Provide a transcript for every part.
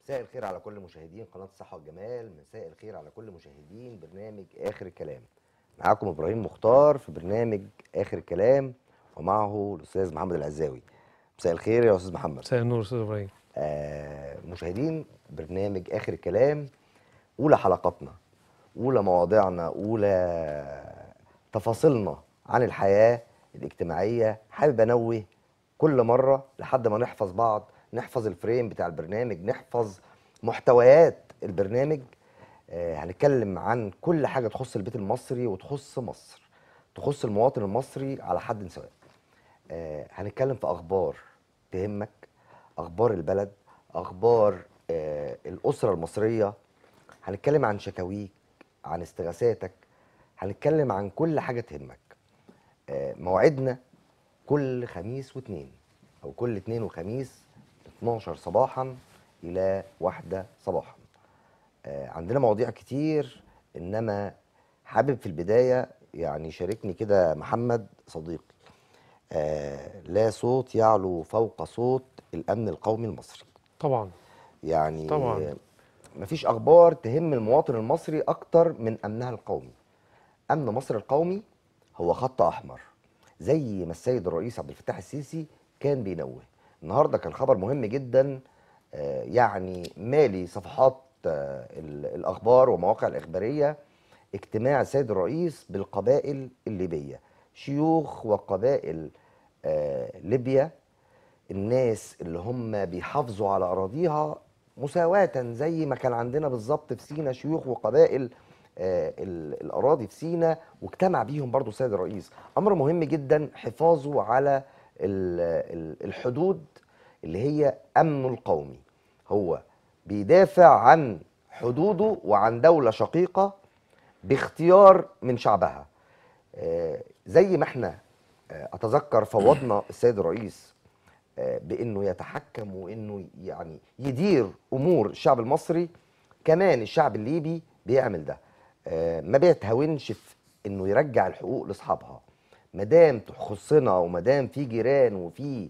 مساء الخير على كل مشاهدين قناة الصحة والجمال مساء الخير على كل مشاهدين برنامج آخر الكلام معاكم إبراهيم مختار في برنامج آخر الكلام ومعه الأستاذ محمد العزاوي مساء الخير يا أستاذ محمد مساء النور استاذ ابراهيم آه مشاهدين برنامج آخر الكلام أولى حلقاتنا أولى مواضيعنا أولى تفاصيلنا عن الحياة الاجتماعية حابب أنوه كل مرة لحد ما نحفظ بعض نحفظ الفريم بتاع البرنامج نحفظ محتويات البرنامج آه هنتكلم عن كل حاجة تخص البيت المصري وتخص مصر تخص المواطن المصري على حد سواء آه هنتكلم في أخبار تهمك أخبار البلد أخبار آه الأسرة المصرية هنتكلم عن شكاويك عن استغاثاتك هنتكلم عن كل حاجة تهمك آه موعدنا كل خميس واثنين أو كل اثنين وخميس 12 صباحا إلى واحدة صباحا آه عندنا مواضيع كتير إنما حابب في البداية يعني شاركني كده محمد صديقي آه لا صوت يعلو فوق صوت الأمن القومي المصري طبعا يعني طبعاً. مفيش اخبار تهم المواطن المصري اكتر من امنها القومي امن مصر القومي هو خط احمر زي ما السيد الرئيس عبد الفتاح السيسي كان بينوه النهارده كان خبر مهم جدا آه، يعني مالي صفحات آه، ال- الاخبار ومواقع الاخباريه اجتماع السيد الرئيس بالقبائل الليبيه شيوخ وقبائل آه، ليبيا الناس اللي هم بيحافظوا على اراضيها مساواة زي ما كان عندنا بالظبط في سينا شيوخ وقبائل آه، ال- الاراضي في سينا واجتمع بيهم برضو السيد الرئيس امر مهم جدا حفاظه على ال- ال- الحدود اللي هي امنه القومي هو بيدافع عن حدوده وعن دولة شقيقة باختيار من شعبها آه، زي ما احنا آه، اتذكر فوضنا السيد الرئيس آه، بانه يتحكم وانه يعني يدير امور الشعب المصري كمان الشعب الليبي بيعمل ده آه، ما بيتهاونش في انه يرجع الحقوق لاصحابها ما دام تخصنا وما دام في جيران وفي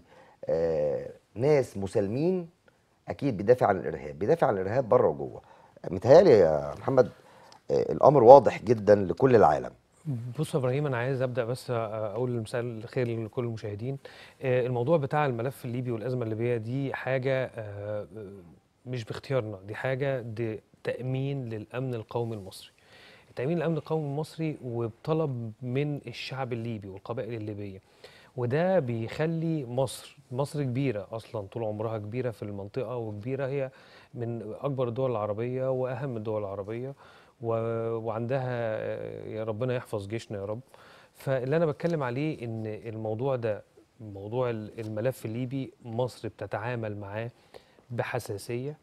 آه، ناس مسالمين اكيد بيدافع عن الارهاب بيدافع عن الارهاب بره وجوه متهيألي يا محمد آه، الامر واضح جدا لكل العالم بص يا ابراهيم انا عايز ابدا بس اقول مساء الخير لكل المشاهدين آه، الموضوع بتاع الملف الليبي والازمه الليبيه دي حاجه آه، مش باختيارنا دي حاجه دي تامين للامن القومي المصري تامين الامن القومي المصري وبطلب من الشعب الليبي والقبائل الليبيه وده بيخلي مصر مصر كبيرة أصلا طول عمرها كبيرة في المنطقة وكبيرة هي من أكبر الدول العربية وأهم الدول العربية و... وعندها آه، يا ربنا يحفظ جيشنا يا رب فاللي أنا بتكلم عليه إن الموضوع ده موضوع ال- الملف الليبي مصر بتتعامل معاه بحساسية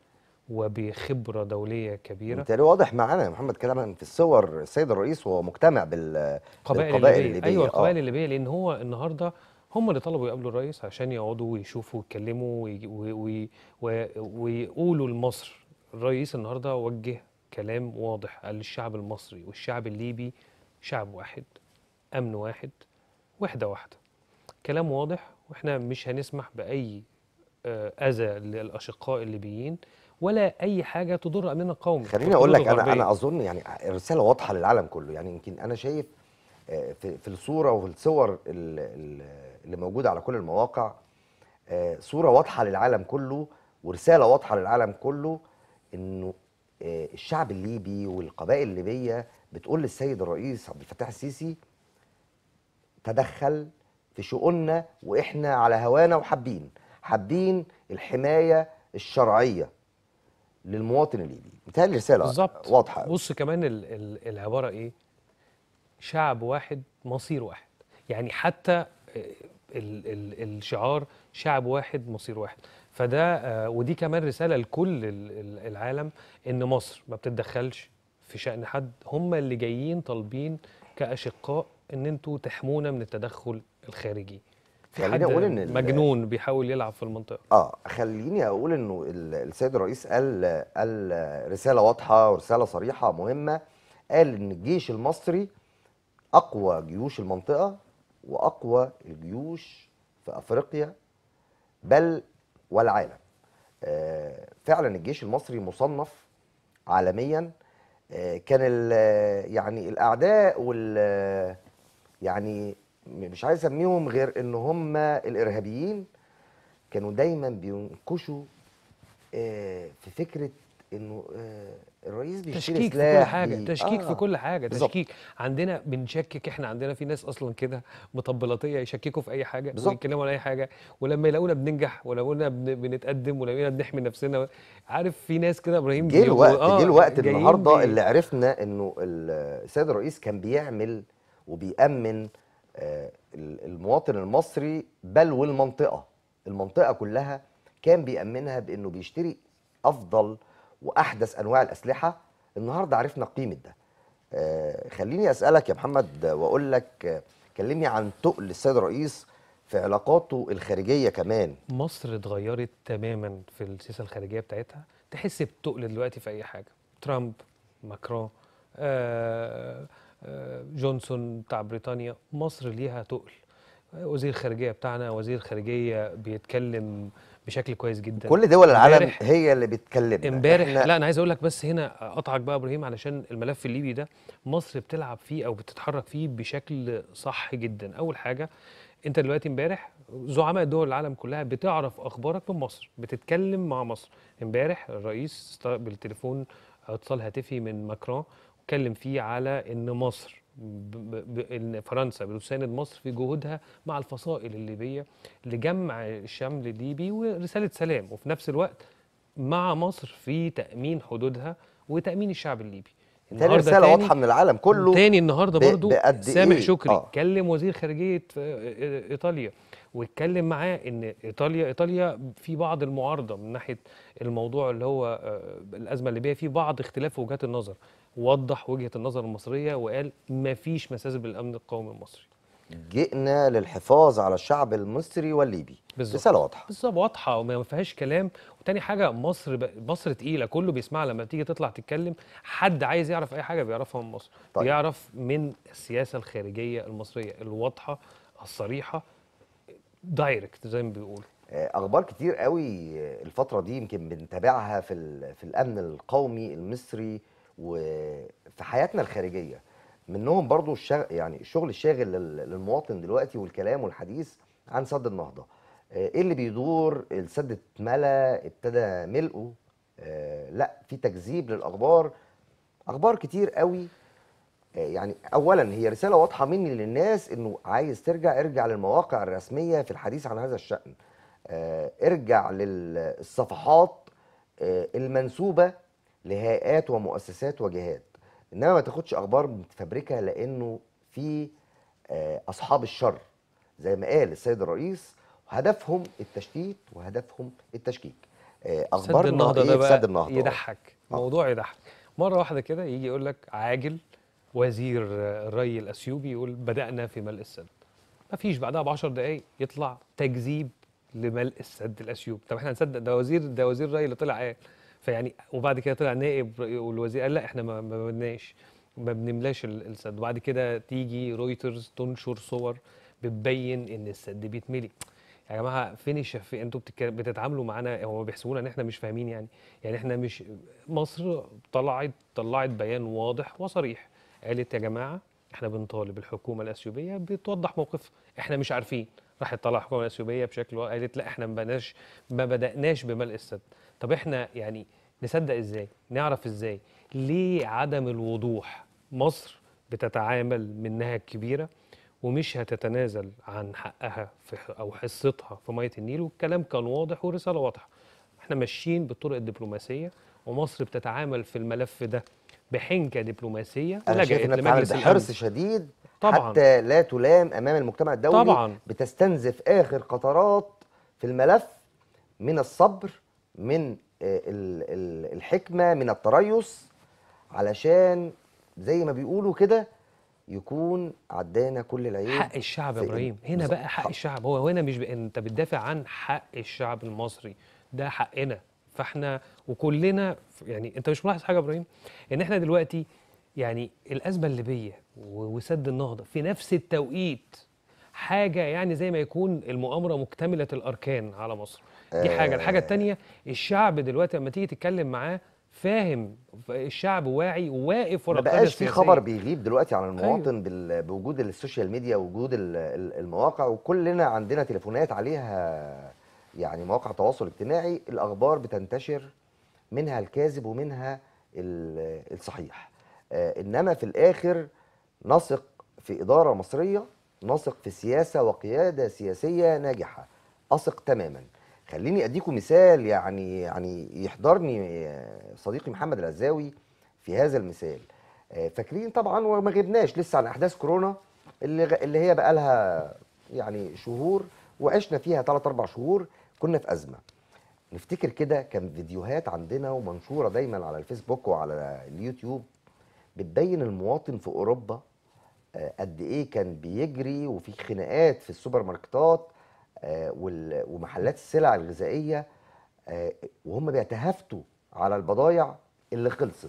وبخبرة دولية كبيرة بالتالي واضح معانا يا محمد كلام في الصور السيد الرئيس وهو مجتمع بال قبائل بالقبائل الليبية الليبية، ايوه آه. القبائل الليبيه لان هو النهارده هم اللي طلبوا يقابلوا الرئيس عشان يقعدوا ويشوفوا ويتكلموا وي- وي- وي- وي- ويقولوا لمصر الرئيس النهارده وجه كلام واضح قال للشعب المصري والشعب الليبي شعب واحد امن واحد وحده واحده كلام واضح واحنا مش هنسمح باي آه، اذى للاشقاء الليبيين ولا اي حاجه تضر امننا القومي خليني اقول لك والحدود انا الغربية. انا اظن يعني الرساله واضحه للعالم كله يعني يمكن انا شايف آه، في في الصوره وفي الصور ال- ال- اللي موجوده على كل المواقع آه، صوره واضحه للعالم كله ورساله واضحه للعالم كله انه آه، الشعب الليبي والقبائل الليبيه بتقول للسيد الرئيس عبد الفتاح السيسي تدخل في شؤوننا واحنا على هوانا وحابين حابين الحمايه الشرعيه للمواطن الليبي متهيألي رساله بالظبط واضحه أوي. بص كمان ال ال العباره ايه شعب واحد مصير واحد يعني حتى آه، ال ال الشعار شعب واحد مصير واحد فده آه، ودي كمان رساله لكل ال- ال- العالم ان مصر ما بتتدخلش في شأن حد هم اللي جايين طالبين كأشقاء ان انتوا تحمونا من التدخل الخارجي في خليني حد أقول إن ال- مجنون بيحاول يلعب في المنطقه اه خليني اقول انه ال- السيد الرئيس قال قال رساله واضحه ورساله صريحه مهمه قال ان الجيش المصري اقوى جيوش المنطقه واقوى الجيوش في افريقيا بل والعالم آه، فعلا الجيش المصري مصنف عالميا آه، كان ال- يعني الاعداء وال يعني مش عايز اسميهم غير ان هم الارهابيين كانوا دايما بينكشوا آه، في فكره انه آه، الرئيس بيشتري تشكيك في كل سلاح حاجه بي- تشكيك آه، في كل حاجه بالظبط. تشكيك عندنا بنشكك احنا عندنا في ناس اصلا كده مطبلاتيه يشككوا في اي حاجه بالظبط. ويتكلموا عن اي حاجه ولما يلاقونا بننجح ولما بن- بنتقدم ولما بنحمي نفسنا عارف في ناس كده ابراهيم جه بيبقوا- الوقت آه، جه الوقت جايين النهارده بي- اللي عرفنا انه ال- السيد الرئيس كان بيعمل وبيأمن آه، ال- المواطن المصري بل والمنطقه المنطقه كلها كان بيأمنها بانه بيشتري افضل واحدث انواع الاسلحه النهارده عرفنا قيمه ده آه، خليني اسالك يا محمد واقول لك آه، كلمني عن تقل السيد الرئيس في علاقاته الخارجيه كمان مصر اتغيرت تماما في السياسه الخارجيه بتاعتها تحس بتقل دلوقتي في اي حاجه ترامب ماكرون آه آه جونسون بتاع بريطانيا مصر ليها تقل آه، وزير الخارجيه بتاعنا وزير خارجيه بيتكلم بشكل كويس جدا كل دول العالم امبارح- هي اللي بتكلمنا امبارح إحنا- لا انا عايز اقول لك بس هنا اقطعك بقى يا ابراهيم علشان الملف الليبي ده مصر بتلعب فيه او بتتحرك فيه بشكل صح جدا اول حاجه انت دلوقتي امبارح زعماء دول العالم كلها بتعرف اخبارك من مصر بتتكلم مع مصر امبارح الرئيس استقبل تليفون اتصال هاتفي من ماكرون واتكلم فيه على ان مصر ب- ب- ب- ان فرنسا بتساند مصر في جهودها مع الفصائل الليبيه لجمع الشمل الليبي ورساله سلام وفي نفس الوقت مع مصر في تامين حدودها وتامين الشعب الليبي تاني رساله واضحه من العالم كله تاني النهارده ب- برضو بقد سامح إيه؟ شكري آه. كلم وزير خارجيه آه، ايطاليا واتكلم معاه ان ايطاليا ايطاليا في بعض المعارضه من ناحيه الموضوع اللي هو آه، الازمه الليبيه في بعض اختلاف في وجهات النظر وضح وجهه النظر المصريه وقال ما فيش مساس بالامن القومي المصري جئنا للحفاظ على الشعب المصري والليبي بالظبط. رساله واضحه بالظبط واضحه وما فيهاش كلام وتاني حاجه مصر ب... مصر تقيله كله بيسمعها لما بتيجي تطلع تتكلم حد عايز يعرف اي حاجه بيعرفها من مصر طيب. طيب. بيعرف من السياسه الخارجيه المصريه الواضحه الصريحه دايركت زي ما بيقولوا آه، اخبار كتير قوي آه، الفتره دي يمكن بنتابعها في ال- في الامن القومي المصري وفي حياتنا الخارجيه منهم برضو الشغ... يعني الشغل الشاغل لل- للمواطن دلوقتي والكلام والحديث عن سد النهضه آه، ايه اللي بيدور السد اتملى ابتدى ملئه آه، لا في تكذيب للاخبار اخبار كتير قوي آه، يعني اولا هي رساله واضحه مني للناس انه عايز ترجع ارجع للمواقع الرسميه في الحديث عن هذا الشان آه، ارجع للصفحات آه، المنسوبه لهيئات ومؤسسات وجهات انما ما تاخدش اخبار متفبركه لانه في آه، اصحاب الشر زي ما قال السيد الرئيس هدفهم التشتيت وهدفهم التشكيك آه، سد اخبارنا النهضه ايه ده في بقى سد النهضه يضحك آه. موضوع يضحك مره واحده كده يجي يقول لك عاجل وزير الري الاثيوبي يقول بدانا في ملء السد ما فيش بعدها ب 10 دقائق يطلع تكذيب لملء السد الاثيوبي طب احنا هنصدق ده وزير ده وزير الري اللي طلع قال فيعني وبعد كده طلع نائب والوزير قال لا احنا ما ما بدناش ما بنملاش ال- السد وبعد كده تيجي رويترز تنشر صور بتبين ان السد بيتملي يا جماعه فين الشفافيه انتوا بتتكلم- بتتعاملوا معانا هو بيحسبونا ان احنا مش فاهمين يعني يعني احنا مش مصر طلعت طلعت بيان واضح وصريح قالت يا جماعه احنا بنطالب الحكومه الاثيوبيه بتوضح موقفها احنا مش عارفين راحت طلع الحكومه الاثيوبيه بشكل واضح قالت لا احنا ما بدناش ما بداناش بملء السد طب احنا يعني نصدق ازاي نعرف ازاي ليه عدم الوضوح مصر بتتعامل منها الكبيره ومش هتتنازل عن حقها في او حصتها في ميه النيل والكلام كان واضح ورساله واضحه احنا ماشيين بالطرق الدبلوماسيه ومصر بتتعامل في الملف ده بحنكه دبلوماسيه انا شايف ولجأت انها بتتعامل لمجلس بحرص الامن شديد طبعاً. حتى لا تلام امام المجتمع الدولي طبعاً. بتستنزف اخر قطرات في الملف من الصبر من آه، ال- ال- الحكمه من التريث علشان زي ما بيقولوا كده يكون عدانا كل العيوب حق الشعب يا في- ابراهيم هنا بالظبط. بقى حق حق. الشعب هو هنا مش ب... انت بتدافع عن حق الشعب المصري ده حقنا فاحنا وكلنا يعني انت مش ملاحظ حاجه يا ابراهيم ان احنا دلوقتي يعني الازمه الليبيه و- وسد النهضه في نفس التوقيت حاجه يعني زي ما يكون المؤامره مكتمله الاركان على مصر دي حاجه الحاجه التانيه الشعب دلوقتي لما تيجي تتكلم معاه فاهم الشعب واعي وواقف ورا ما القياده بقاش في السياسيه خبر بيغيب دلوقتي عن ايوه المواطن بال- بوجود السوشيال ميديا ووجود ال- ال- المواقع وكلنا عندنا تليفونات عليها يعني مواقع تواصل اجتماعي الاخبار بتنتشر منها الكاذب ومنها ال- الصحيح آه، انما في الاخر نثق في اداره مصريه نثق في سياسه وقياده سياسيه ناجحه اثق تماما خليني اديكم مثال يعني يعني يحضرني آه، صديقي محمد العزاوي في هذا المثال آه، فاكرين طبعا وما غبناش لسه عن احداث كورونا اللي غ- اللي هي بقى لها يعني شهور وعشنا فيها 3 4 شهور كنا في ازمه نفتكر كده كان فيديوهات عندنا ومنشوره دايما على الفيسبوك وعلى اليوتيوب بتبين المواطن في اوروبا آه، قد ايه كان بيجري وفي خناقات في السوبر ماركتات آه، وال- ومحلات السلع الغذائيه آه، وهم بيتهافتوا على البضائع اللي خلصت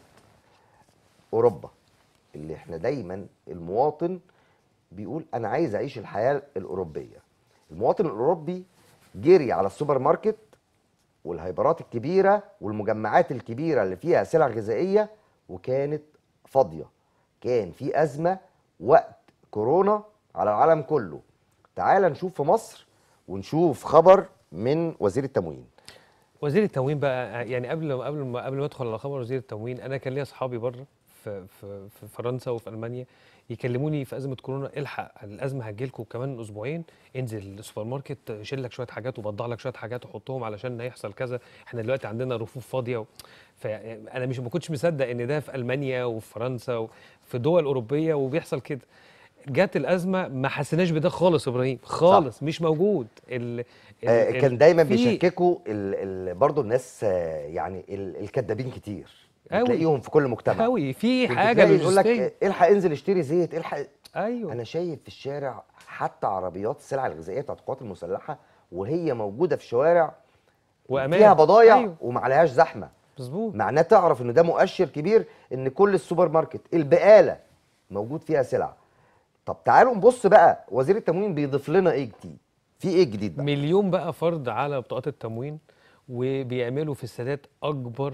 اوروبا اللي احنا دايما المواطن بيقول انا عايز اعيش الحياه الاوروبيه المواطن الاوروبي جري على السوبر ماركت والهايبرات الكبيره والمجمعات الكبيره اللي فيها سلع غذائيه وكانت فاضيه كان في ازمه وقت كورونا على العالم كله تعال نشوف في مصر ونشوف خبر من وزير التموين وزير التموين بقى يعني قبل قبل ما قبل ما ادخل على خبر وزير التموين انا كان ليا اصحابي بره في في في فرنسا وفي المانيا يكلموني في ازمه كورونا الحق الازمه هتجيلكم كمان اسبوعين انزل السوبر ماركت شيل لك شويه حاجات وبضع لك شويه حاجات وحطهم علشان هيحصل كذا احنا دلوقتي عندنا رفوف فاضيه و... فانا مش ما كنتش مصدق ان ده في المانيا وفي فرنسا وفي دول اوروبيه وبيحصل كده جت الازمه ما حسيناش بده خالص يا ابراهيم خالص مش موجود ال... ال... آه ال- كان دايما في- بيشككوا ال ال برضه الناس آه يعني ال الكدابين كتير أوي. بتلاقيهم في كل مجتمع قوي في كنت حاجه تلاقي يقول لك لوجستيه آه، الحق انزل اشتري زيت الحق ايوه انا شايف في الشارع حتى عربيات السلع الغذائيه بتاعت القوات المسلحه وهي موجوده في الشوارع وامان فيها بضايع ايوه وما عليهاش زحمه مظبوط معناه تعرف ان ده مؤشر كبير ان كل السوبر ماركت البقاله موجود فيها سلع طب تعالوا نبص بقى وزير التموين بيضيف لنا ايه جديد في ايه جديد بقى مليون بقى فرض على بطاقات التموين وبيعملوا في السادات اكبر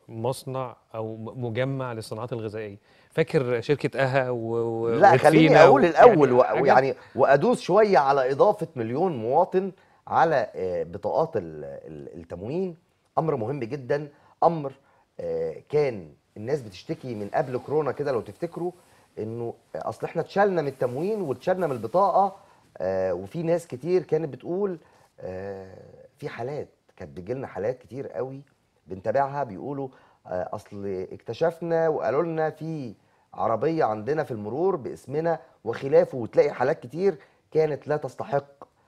مصنع او م- مجمع للصناعات الغذائيه فاكر شركه اها و... و... لا خليني وتفينا اقول و- الاول يعني و- حاجات- ويعني وادوس شويه على اضافه مليون مواطن على آه، بطاقات ال- ال- التموين امر مهم جدا امر آه، كان الناس بتشتكي من قبل كورونا كده لو تفتكروا انه اصل احنا اتشالنا من التموين واتشالنا من البطاقه آه، وفي ناس كتير كانت بتقول آه، في حالات كانت بتجي لنا حالات كتير قوي بنتابعها بيقولوا آه، اصل اكتشفنا وقالوا لنا في عربيه عندنا في المرور باسمنا وخلافه وتلاقي حالات كتير كانت لا تستحق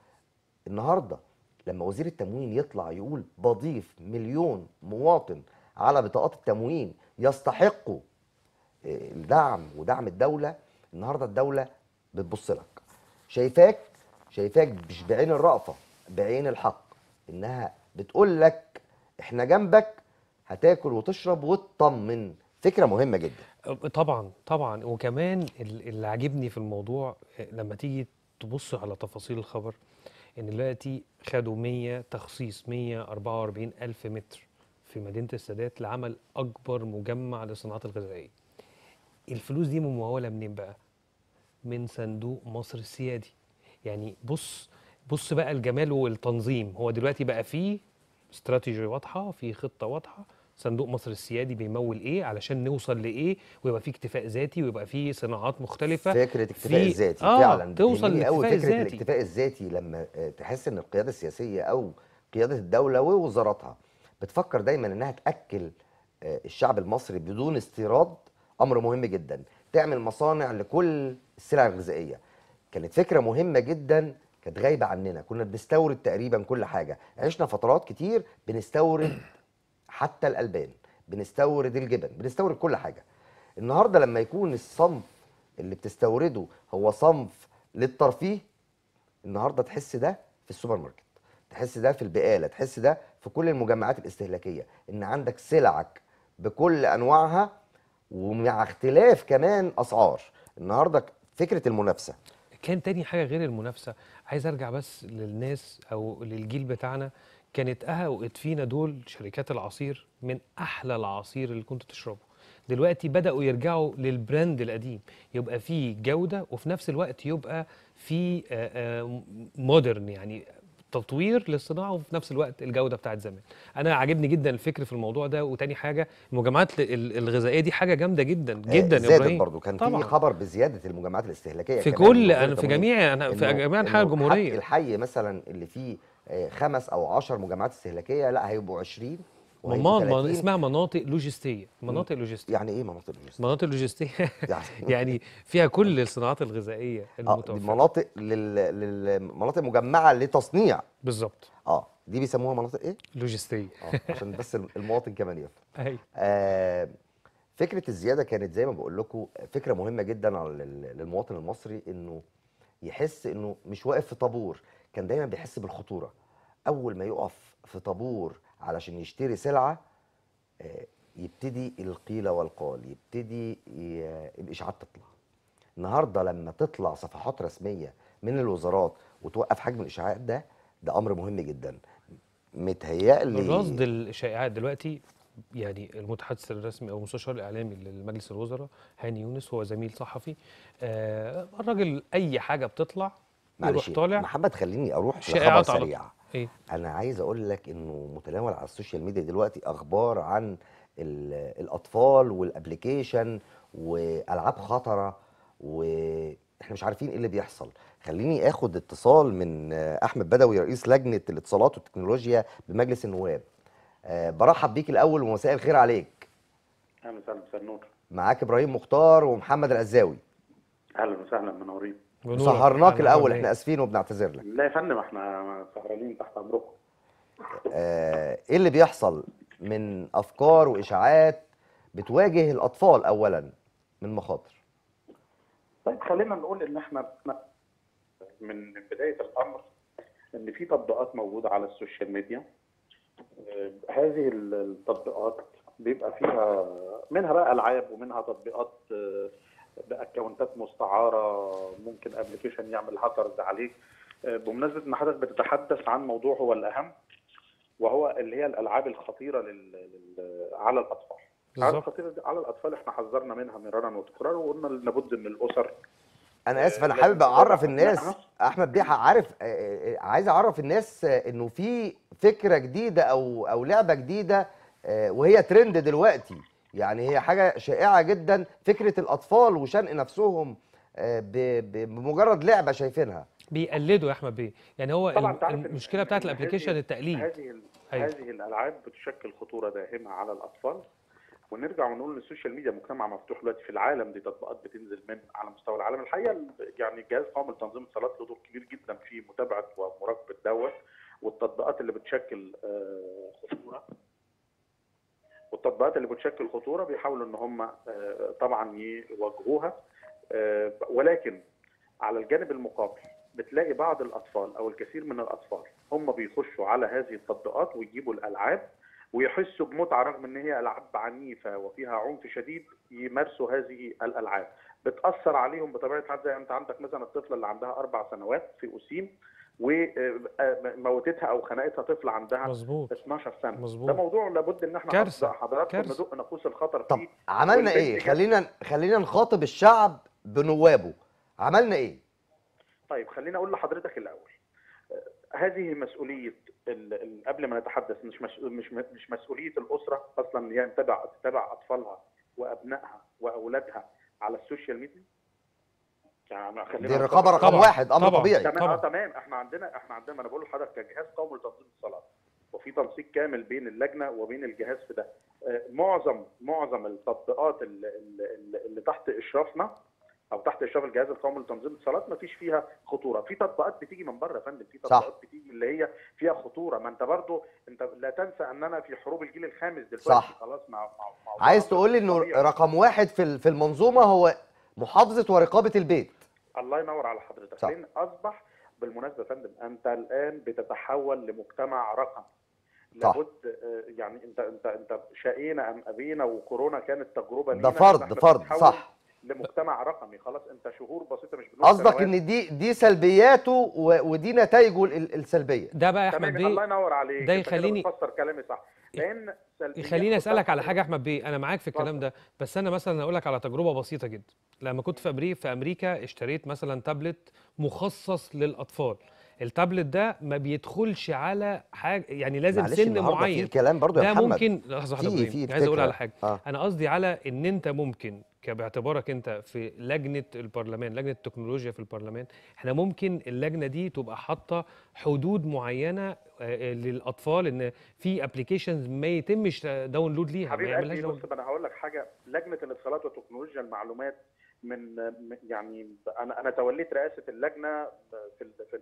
النهارده لما وزير التموين يطلع يقول بضيف مليون مواطن على بطاقات التموين يستحقوا آه، الدعم ودعم الدوله النهارده الدوله بتبص لك شايفاك شايفاك مش بعين الرأفة بعين الحق انها بتقول لك احنا جنبك هتاكل وتشرب وتطمن فكره مهمه جدا طبعا طبعا وكمان ال- اللي عاجبني في الموضوع آه، لما تيجي تبص على تفاصيل الخبر ان دلوقتي خدوا 100 تخصيص 144 الف متر في مدينه السادات لعمل اكبر مجمع للصناعات الغذائيه الفلوس دي مموله منين بقى من صندوق مصر السيادي يعني بص بص بقى الجمال والتنظيم هو دلوقتي بقى فيه استراتيجي واضحه في خطه واضحه صندوق مصر السيادي بيمول ايه علشان نوصل لايه ويبقى في اكتفاء ذاتي ويبقى في صناعات مختلفه فكره اكتفاء في- الذاتي آه، فعلا توصل بتهمني قوي للاكتفاء فكره الذاتي. الاكتفاء الذاتي لما آه، تحس ان القياده السياسيه او قياده الدوله ووزاراتها بتفكر دايما انها تاكل آه، الشعب المصري بدون استيراد امر مهم جدا تعمل مصانع لكل السلع الغذائيه كانت فكره مهمه جدا كانت غايبه عننا كنا بنستورد تقريبا كل حاجه عشنا فترات كتير بنستورد حتى الالبان بنستورد الجبن بنستورد كل حاجه النهارده لما يكون الصنف اللي بتستورده هو صنف للترفيه النهارده تحس ده في السوبر ماركت تحس ده في البقاله تحس ده في كل المجمعات الاستهلاكيه ان عندك سلعك بكل انواعها ومع اختلاف كمان اسعار النهارده فكره المنافسه كان تاني حاجه غير المنافسه عايز ارجع بس للناس او للجيل بتاعنا كانت اها وادفينا دول شركات العصير من احلى العصير اللي كنت تشربه دلوقتي بداوا يرجعوا للبراند القديم يبقى فيه جوده وفي نفس الوقت يبقى في مودرن يعني تطوير للصناعه وفي نفس الوقت الجوده بتاعت زمان انا عاجبني جدا الفكر في الموضوع ده وتاني حاجه المجمعات ال- الغذائيه دي حاجه جامده جدا جدا آه، يا زادت ابراهيم برضو كان في طبعاً. خبر بزياده المجمعات الاستهلاكيه في كمان من كل وزارة انا في التموين. جميع انا في إنه- جميع انحاء إنه الجمهوريه حق الحي مثلا اللي فيه آه، خمس او عشر مجمعات استهلاكيه لا هيبقوا 20 وهيبقوا ممان 30. اسمها مناطق لوجستيه مناطق لوجستيه يعني ايه مناطق اللوجستية؟ مناطق لوجستيه يعني يعني فيها كل الصناعات الغذائيه اه دي المتوفره مناطق لل... للمناطق مجمعه لتصنيع بالظبط اه دي بيسموها مناطق ايه؟ لوجستيه اه عشان بس المواطن كمان يفهم ايوه آه فكره الزياده كانت زي ما بقول لكم فكره مهمه جدا على لل- للمواطن المصري انه يحس انه مش واقف في طابور كان دايما بيحس بالخطوره اول ما يقف في طابور علشان يشتري سلعه آه، يبتدي القيل والقال يبتدي ي- الاشاعات تطلع النهارده لما تطلع صفحات رسميه من الوزارات وتوقف حجم الاشاعات ده ده امر مهم جدا متهيألي رصد الشائعات دلوقتي يعني المتحدث الرسمي او المستشار الاعلامي لمجلس الوزراء هاني يونس هو زميل صحفي آه الراجل اي حاجه بتطلع يروح معلش طالع محمد خليني اروح لخبر شائعات على سريع ايه انا عايز اقول لك انه متناول على السوشيال ميديا دلوقتي اخبار عن ال- الاطفال والابليكيشن والعاب خطره واحنا مش عارفين ايه اللي بيحصل خليني اخد اتصال من آه، احمد بدوي رئيس لجنه الاتصالات والتكنولوجيا بمجلس النواب آه، برحب بيك الاول ومساء الخير عليك اهلا وسهلا مساء النور معاك ابراهيم مختار ومحمد العزاوي اهلا وسهلا منورين بنورك. سهرناك أهلاً الاول وسهلاً. احنا اسفين وبنعتذر لك لا يا فندم احنا سهرانين تحت امركم آه، ايه اللي بيحصل من افكار واشاعات بتواجه الاطفال اولا من مخاطر طيب خلينا نقول ان احنا من من بدايه الامر ان في تطبيقات موجوده على السوشيال ميديا آه، هذه ال- التطبيقات بيبقى فيها منها بقى العاب ومنها تطبيقات آه، باكونتات مستعاره ممكن ابلكيشن يعمل هاكرز عليك آه، بمناسبه ان حضرتك بتتحدث عن موضوع هو الاهم وهو اللي هي الالعاب الخطيره لل... لل... على الاطفال الالعاب بالظبط الخطيره دي على الاطفال احنا حذرنا منها مرارا وتكرارا وقلنا لابد من الاسر انا اسف انا لازم حابب اعرف تتابع الناس أبنائها. احمد بيحة عارف آه، آه، عايز اعرف الناس آه، انه في فكره جديده او او لعبه جديده آه، وهي ترند دلوقتي يعني هي حاجه شائعه جدا فكره الاطفال وشنق نفسهم آه، ب- ب- بمجرد لعبه شايفينها بيقلدوا يا احمد بيه يعني هو طبعا الم- انت عارف إن- المشكله بتاعت إن الابلكيشن هذه- التقليد هذه ال- أيوة. هذه الالعاب بتشكل خطوره داهمه على الاطفال ونرجع ونقول ان السوشيال ميديا مجتمع مفتوح دلوقتي في العالم دي تطبيقات بتنزل من على مستوى العالم الحقيقه ال- يعني الجهاز القومي لتنظيم الصلاه له دور كبير جدا في متابعه ومراقبه دوت والتطبيقات اللي بتشكل آه، خطوره والتطبيقات اللي بتشكل خطوره بيحاولوا ان هم آه، طبعا يواجهوها آه، ولكن على الجانب المقابل بتلاقي بعض الاطفال او الكثير من الاطفال هم بيخشوا على هذه التطبيقات ويجيبوا الالعاب ويحسوا بمتعه رغم ان هي العاب عنيفه وفيها عنف شديد يمارسوا هذه الالعاب بتاثر عليهم بطبيعه الحال زي انت عندك مثلا الطفله اللي عندها اربع سنوات في اسيم وموتتها او خنقتها طفل عندها مظبوط 12 سنه مظبوط. ده موضوع لابد ان احنا كارثة. نحضر- حضراتكم كارثة. ندق ناقوس الخطر طب فيه عملنا والبنت ايه جت- خلينا خلينا نخاطب الشعب بنوابه عملنا ايه طيب خليني اقول لحضرتك الاول آه، هذه مسؤوليه ال- ال- قبل ما نتحدث مش مش مش مش مسؤوليه الاسره اصلا ان هي تتابع تتابع اطفالها وابنائها واولادها على السوشيال ميديا يعني خلينا دي نتفق- الرقابه رقم طبعاً، واحد امر طبعاً. طبيعي تمام طبعاً. اه تمام احنا عندنا احنا عندنا انا بقول لحضرتك كجهاز قومي لتنظيم الصلاه وفي تنسيق كامل بين اللجنه وبين الجهاز في ده آه، معظم معظم التطبيقات اللي, اللي, اللي تحت اشرافنا او تحت اشراف الجهاز القومي لتنظيم الصلاه ما فيش فيها خطوره في تطبيقات بتيجي من بره يا فندم في تطبيقات بتيجي اللي هي فيها خطوره ما انت برضو انت لا تنسى اننا في حروب الجيل الخامس دلوقتي صح. خلاص مع مع, مع عايز تقول لي انه طبيعي. رقم واحد في ال- في المنظومه هو محافظه ورقابه البيت الله ينور على حضرتك صح. لان اصبح بالمناسبه يا فندم انت الان بتتحول لمجتمع رقم صح. لابد آه، يعني انت انت انت شقينا ام ابينا وكورونا كانت تجربه ده لينا فرض إحنا فرض بنتحول صح لمجتمع رقمي خلاص انت شهور بسيطه مش بنقول قصدك سنوات. ان دي دي سلبياته و- ودي نتائجه ال- السلبيه ده بقى يا احمد تمام الله بيه ينور عليك ده أنت كده يخليني- بتفسر كلامي صح لان سلبيات يخليني اسالك على قدام حاجه يا احمد بيه انا معاك في الكلام اتفضل. ده بس انا مثلا اقول لك على تجربه بسيطه جدا لما كنت في امريكا في امريكا اشتريت مثلا تابلت مخصص للاطفال التابلت ده ما بيدخلش على حاجه يعني لازم معلش سن النهارده معين في كلام برضو يا ده محمد ممكن لحظه واحده في- إبراهيم، في عايز اقول فكرة. على حاجه آه. انا قصدي على ان انت ممكن ك- باعتبارك انت في لجنه البرلمان لجنه التكنولوجيا في البرلمان احنا ممكن اللجنه دي تبقى حاطه حدود معينه آه، آه، للاطفال ان في ابلكيشنز ما يتمش داونلود ليها ما حبيب يعملهاش قلبي داونلود بص انا هقول لك حاجه لجنه الاتصالات وتكنولوجيا المعلومات من من- يعني انا انا توليت رئاسه اللجنه في ال في ال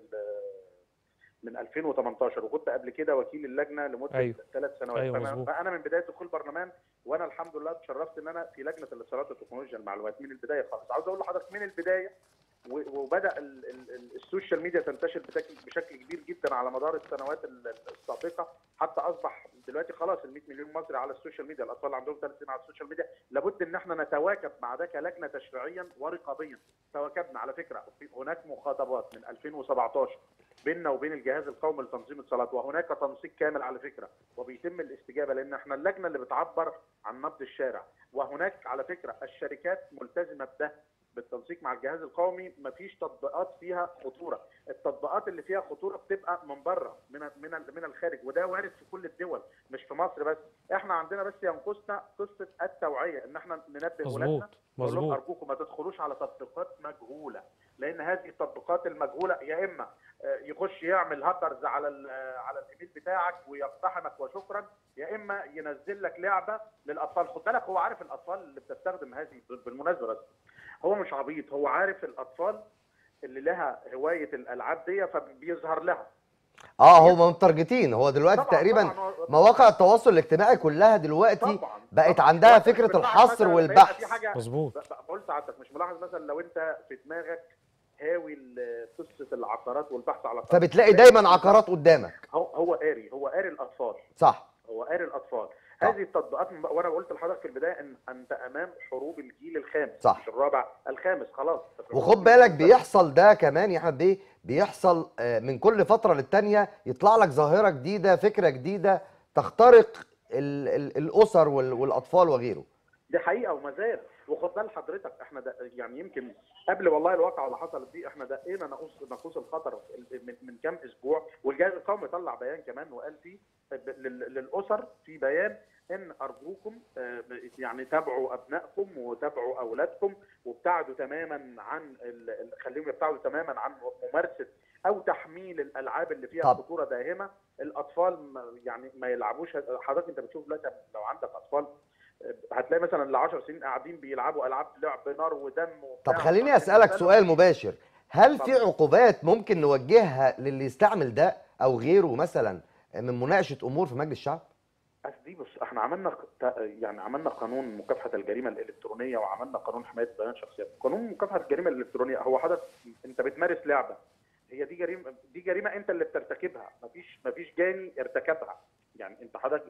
من 2018 وكنت قبل كده وكيل اللجنه لمده أيوة. ثلاث سنوات أيوة، فأنا- مظبوط. فانا من بدايه دخول البرلمان وانا الحمد لله اتشرفت ان انا في لجنه الاتصالات وتكنولوجيا المعلومات من البدايه خالص عاوز اقول لحضرتك من البدايه و- وبدا ال- ال- ال- السوشيال ميديا تنتشر بشكل بشكل كبير جدا على مدار السنوات ال- ال- السابقه حتى اصبح دلوقتي خلاص ال 100 مليون مصري على السوشيال ميديا الاطفال اللي عندهم ثلاث سنين على السوشيال ميديا لابد ان احنا نتواكب مع ده كلجنه تشريعيا ورقابيا تواكبنا على فكره في هناك مخاطبات من 2017 بيننا وبين الجهاز القومي لتنظيم الصلاه وهناك تنسيق كامل على فكره وبيتم الاستجابه لان احنا اللجنه اللي بتعبر عن نبض الشارع وهناك على فكره الشركات ملتزمه بده بالتنسيق مع الجهاز القومي مفيش تطبيقات فيها خطوره التطبيقات اللي فيها خطوره بتبقى من بره من من من الخارج وده وارد في كل الدول مش في مصر بس احنا عندنا بس ينقصنا قصه التوعيه ان احنا ننبه ولادنا مظبوط نقول لهم مظبوط ارجوكم ما تدخلوش على تطبيقات مجهوله لان هذه التطبيقات المجهوله يا اما آه، يخش يعمل هاكرز على ال- آه، على الايميل بتاعك ويقتحمك وشكرا يا اما ينزل لك لعبه للاطفال خد بالك هو عارف الاطفال اللي بتستخدم هذه بالمناسبه بس هو مش عبيط هو عارف الاطفال اللي لها هوايه الالعاب دي فبيظهر لها اه هم مترجتين هو دلوقتي طبعاً- تقريبا طبعاً هو- مواقع التواصل الاجتماعي كلها دلوقتي طبعا بقت طبعاً. عندها دلوقتي فكره بتلاحظ الحصر مثلاً لما يبقى والبحث في حاجه مظبوط ب- ب- بقول سعادتك مش ملاحظ مثلا لو انت في دماغك هاوي ال- قصه العقارات والبحث على العقارات فبتلاقي دايما عقارات قدامك هو هو قاري هو قاري الاطفال صح هو قاري الاطفال صح. هذه التطبيقات وانا قلت لحضرتك في البدايه ان انت امام حروب الجيل الخامس صح. مش الرابع الخامس خلاص وخد بالك بيحصل ده كمان يا احمد بيه بيحصل آه، من كل فتره للتانيه يطلع لك ظاهره جديده فكره جديده تخترق ال ال الاسر وال والاطفال وغيره دي حقيقه وما زال وخد بال حضرتك احنا ده يعني يمكن قبل والله الواقعه اللي حصلت دي احنا دقينا ناقوس ناقوس الخطر من, من كام اسبوع والجهاز القومي طلع بيان كمان وقال فيه لل- للاسر في بيان ان ارجوكم آه، يعني تابعوا ابنائكم وتابعوا اولادكم وابتعدوا تماما عن ال- ال- خليهم يبتعدوا تماما عن ممارسه او تحميل الالعاب اللي فيها طب. خطوره داهمه الاطفال ما- يعني ما يلعبوش حضرتك انت بتشوف دلوقتي لو عندك اطفال هتلاقي مثلا ال 10 سنين قاعدين بيلعبوا العاب لعب نار ودم طب وبتاع خليني وبعدين اسالك يسألوا- سؤال مباشر هل في اتفضل. عقوبات ممكن نوجهها للي يستعمل ده او غيره مثلا من مناقشه امور في مجلس الشعب أصل دي بص احنا عملنا ق- يعني عملنا قانون مكافحه الجريمه الالكترونيه وعملنا قانون حمايه بيانات شخصيه قانون مكافحه الجريمه الالكترونيه هو حدث انت بتمارس لعبه هي دي جريمه دي جريمه انت اللي بترتكبها مفيش مفيش جاني ارتكبها يعني انت حضرتك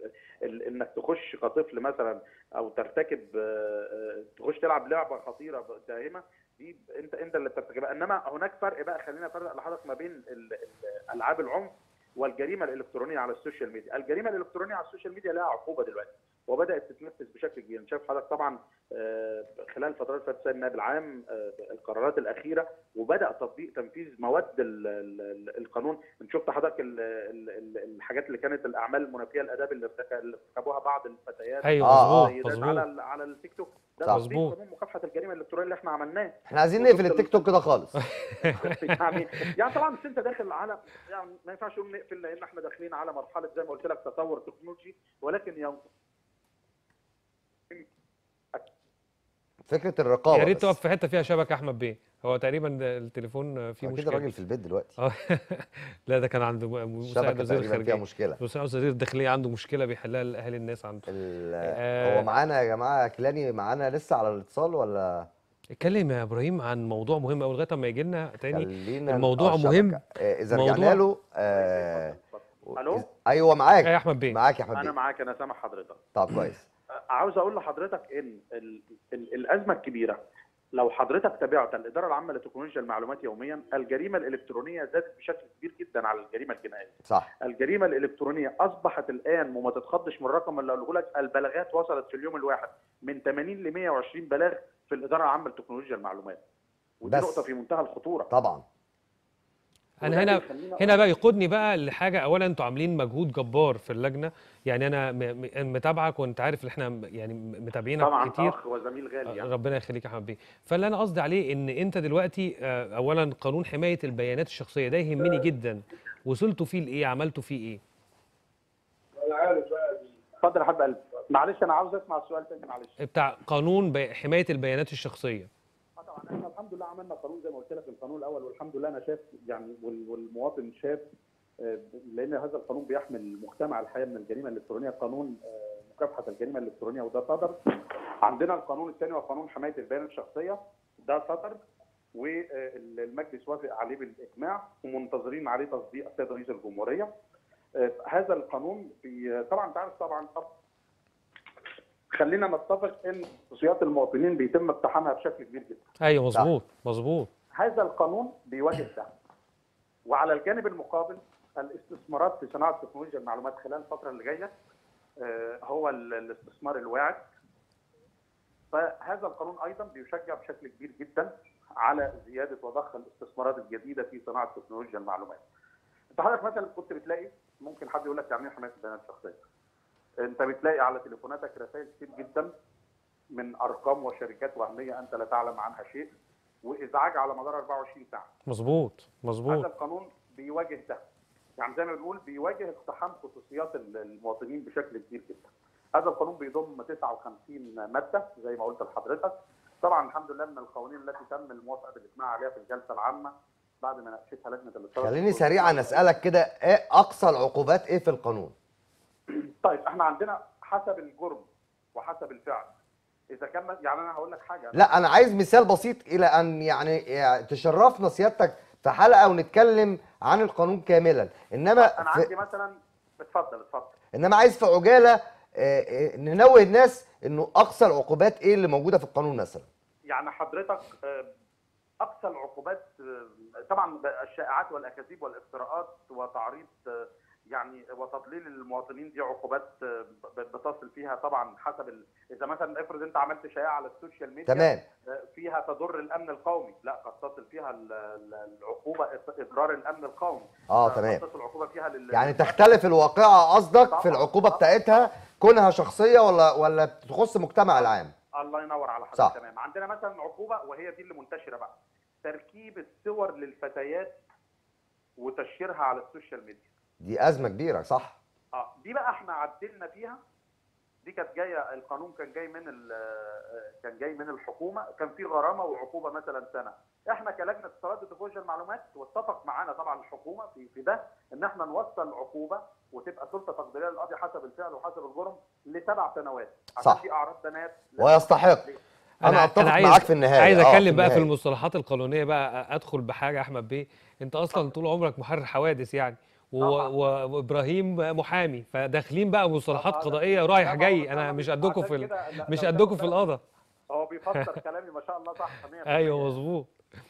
ال- انك تخش كطفل مثلا او ترتكب آه، آه، تخش تلعب لعبه خطيره دائمه دي انت انت اللي بترتكبها انما هناك فرق بقى خلينا افرق لحضرتك ما بين ال- ال- العاب العنف والجريمه الالكترونيه على السوشيال ميديا، الجريمه الالكترونيه على السوشيال ميديا لها عقوبه دلوقتي وبدات تتنفذ بشكل كبير، شايف حضرتك طبعا آه، خلال الفترات اللي فاتت سيد النائب العام آه، القرارات الاخيره وبدا تطبيق تنفيذ مواد ال- ال- القانون، انت شفت حضرتك ال- ال- ال- الحاجات اللي كانت الاعمال المنافيه للاداب اللي ارتك- اللي ارتكبوها بعض الفتيات ايوه آه، آه. مظبوط السيدات على مظبوط ال- على التيك توك ده صح. تطبيق مظبوط. قانون مكافحه الجريمه الالكترونيه اللي احنا عملناه احنا عايزين وشفت نقفل ال- التيك توك كده خالص يعني يعني طبعا بس انت داخل على يعني ما ينفعش نقول نقفل لان احنا داخلين على مرحله زي ما قلت لك تطور تكنولوجي ولكن يوم فكره الرقابه يا ريت بس. تقف في حته فيها شبكه احمد بيه هو تقريبا ده التليفون فيه اكيد مشكله الراجل في البيت دلوقتي اه لا ده كان عنده م- مساعد الشبكه وزير تقريبا فيها الخارجيه مشكله مساعد وزير الداخليه عنده مشكله بيحلها لاهالي الناس عنده ال- آه. هو معانا يا جماعه كلاني معانا لسه على الاتصال ولا اتكلم يا ابراهيم عن موضوع مهم قوي لغايه ما يجي لنا تاني خلينا الموضوع آه، الشبكة. مهم. آه، اذا موضوع- رجعنا له آه الو إذ- ايوه معاك يا احمد بيه معاك يا احمد انا بيه معاك انا سامع حضرتك طب كويس عاوز اقول لحضرتك ان ال ال الازمه الكبيره لو حضرتك تابعت الاداره العامه لتكنولوجيا المعلومات يوميا الجريمه الالكترونيه زادت بشكل كبير جدا على الجريمه الجنائيه صح الجريمه الالكترونيه اصبحت الان وما تتخضش من الرقم اللي هقوله لك البلاغات وصلت في اليوم الواحد من 80 ل 120 بلاغ في الاداره العامه لتكنولوجيا المعلومات ودي بس. نقطه في منتهى الخطوره طبعا انا وده هنا بيخلينا هنا بقى يقودني بقى لحاجه اولا انتوا عاملين مجهود جبار في اللجنه يعني انا م- م- متابعك وانت عارف ان احنا م- يعني م- متابعينك طبعا كتير اخ وزميل غالي يعني. ربنا يخليك يا حبيبي بيه فاللي انا قصدي عليه ان انت دلوقتي آه، اولا قانون حمايه البيانات الشخصيه ده يهمني جدا وصلتوا فيه لايه عملتوا فيه ايه اتفضل يا حبيب قلبي معلش انا عاوز اسمع السؤال تاني معلش بتاع قانون بي- حمايه البيانات الشخصيه آه طبعا احنا الحمد لله عملنا قانون زي ما قلت لك القانون الاول والحمد لله انا شايف يعني وال- والمواطن شاف آه، لان هذا القانون بيحمل مجتمع الحياه من الجريمه الالكترونيه قانون آه، مكافحه الجريمه الالكترونيه وده صدر عندنا القانون الثاني هو قانون حمايه البيانات الشخصيه ده صدر والمجلس وافق عليه بالاجماع ومنتظرين عليه تصديق السيد رئيس الجمهوريه آه، هذا القانون بي- طبعا انت عارف طبعا خلينا نتفق ان خصوصيات المواطنين بيتم اقتحامها بشكل كبير جدا ايوه مظبوط مظبوط هذا القانون بيواجه ده وعلى الجانب المقابل الاستثمارات في صناعه تكنولوجيا المعلومات خلال الفتره اللي جايه آه، هو ال- الاستثمار الواعد فهذا القانون ايضا بيشجع بشكل كبير جدا على زياده وضخ الاستثمارات الجديده في صناعه تكنولوجيا المعلومات. انت حضرتك مثلا كنت بتلاقي ممكن حد يقول لك يعني ايه حمايه البيانات الشخصيه؟ انت بتلاقي على تليفوناتك رسائل كتير جدا من ارقام وشركات وهميه انت لا تعلم عنها شيء وازعاج على مدار 24 ساعه. مظبوط هذا مظبوط القانون بيواجه ده يعني زي ما بنقول بيواجه اقتحام خصوصيات ال- المواطنين بشكل كبير جدا هذا القانون بيضم 59 ماده زي ما قلت لحضرتك طبعا الحمد لله من القوانين التي تم الموافقه بالاجماع عليها في الجلسه العامه بعد ما ناقشتها لجنه الاتصالات خليني سريعا اسالك كده ايه اقصى العقوبات ايه في القانون طيب احنا عندنا حسب الجرم وحسب الفعل اذا كان يعني انا هقول لك حاجه لا انا عايز مثال بسيط الى ان يعني يعني تشرفنا سيادتك في حلقه ونتكلم عن القانون كاملا انما انا في عندي مثلا اتفضل اتفضل انما عايز في عجاله آه، آه، ننوه الناس انه اقصى العقوبات ايه اللي موجوده في القانون مثلا يعني حضرتك آه، اقصى العقوبات آه، طبعا الشائعات والاكاذيب والافتراءات وتعريض آه، يعني وتضليل المواطنين دي عقوبات آه، ب- بتصل فيها طبعا حسب ال... اذا مثلا افرض انت عملت شائعه على السوشيال ميديا تمام آه، فيها تضر الامن القومي لا قد تصل فيها ال- ال- العقوبه اضرار الامن القومي اه قد تمام تصل العقوبه فيها لل... يعني تختلف الواقعه قصدك في طبعاً، العقوبه طبعاً. بتاعتها كونها شخصيه ولا ولا تخص المجتمع العام الله ينور على حضرتك صح. تمام عندنا مثلا عقوبه وهي دي اللي منتشره بقى تركيب الصور للفتيات وتشهيرها على السوشيال ميديا دي ازمه كبيره صح اه دي بقى احنا عدلنا فيها دي كانت جايه القانون كان جاي من ال- آه، كان جاي من الحكومه كان في غرامه وعقوبه مثلا سنه احنا كلجنه اتصالات وتكنولوجيا المعلومات واتفق معانا طبعا الحكومه في في ده ان احنا نوصل عقوبه وتبقى سلطه تقديريه للقاضي حسب الفعل وحسب الجرم لسبع سنوات عشان صح. دي اعراض بنات ويستحق انا اتفق عايز معاك في النهايه عايز آه، اتكلم بقى في النهاية. المصطلحات القانونيه بقى ادخل بحاجه احمد بيه انت اصلا طول عمرك محرر حوادث يعني و... طبعاً. و... وابراهيم محامي فداخلين بقى مصطلحات آه، قضائيه لا، رايح ما جاي هو انا أنا مش مش- قدكم عشان في ال... كده لا، مش لو قدكم كان في القضاء هو بيفسر كلامي ما شاء الله صح 100% ايوه مظبوط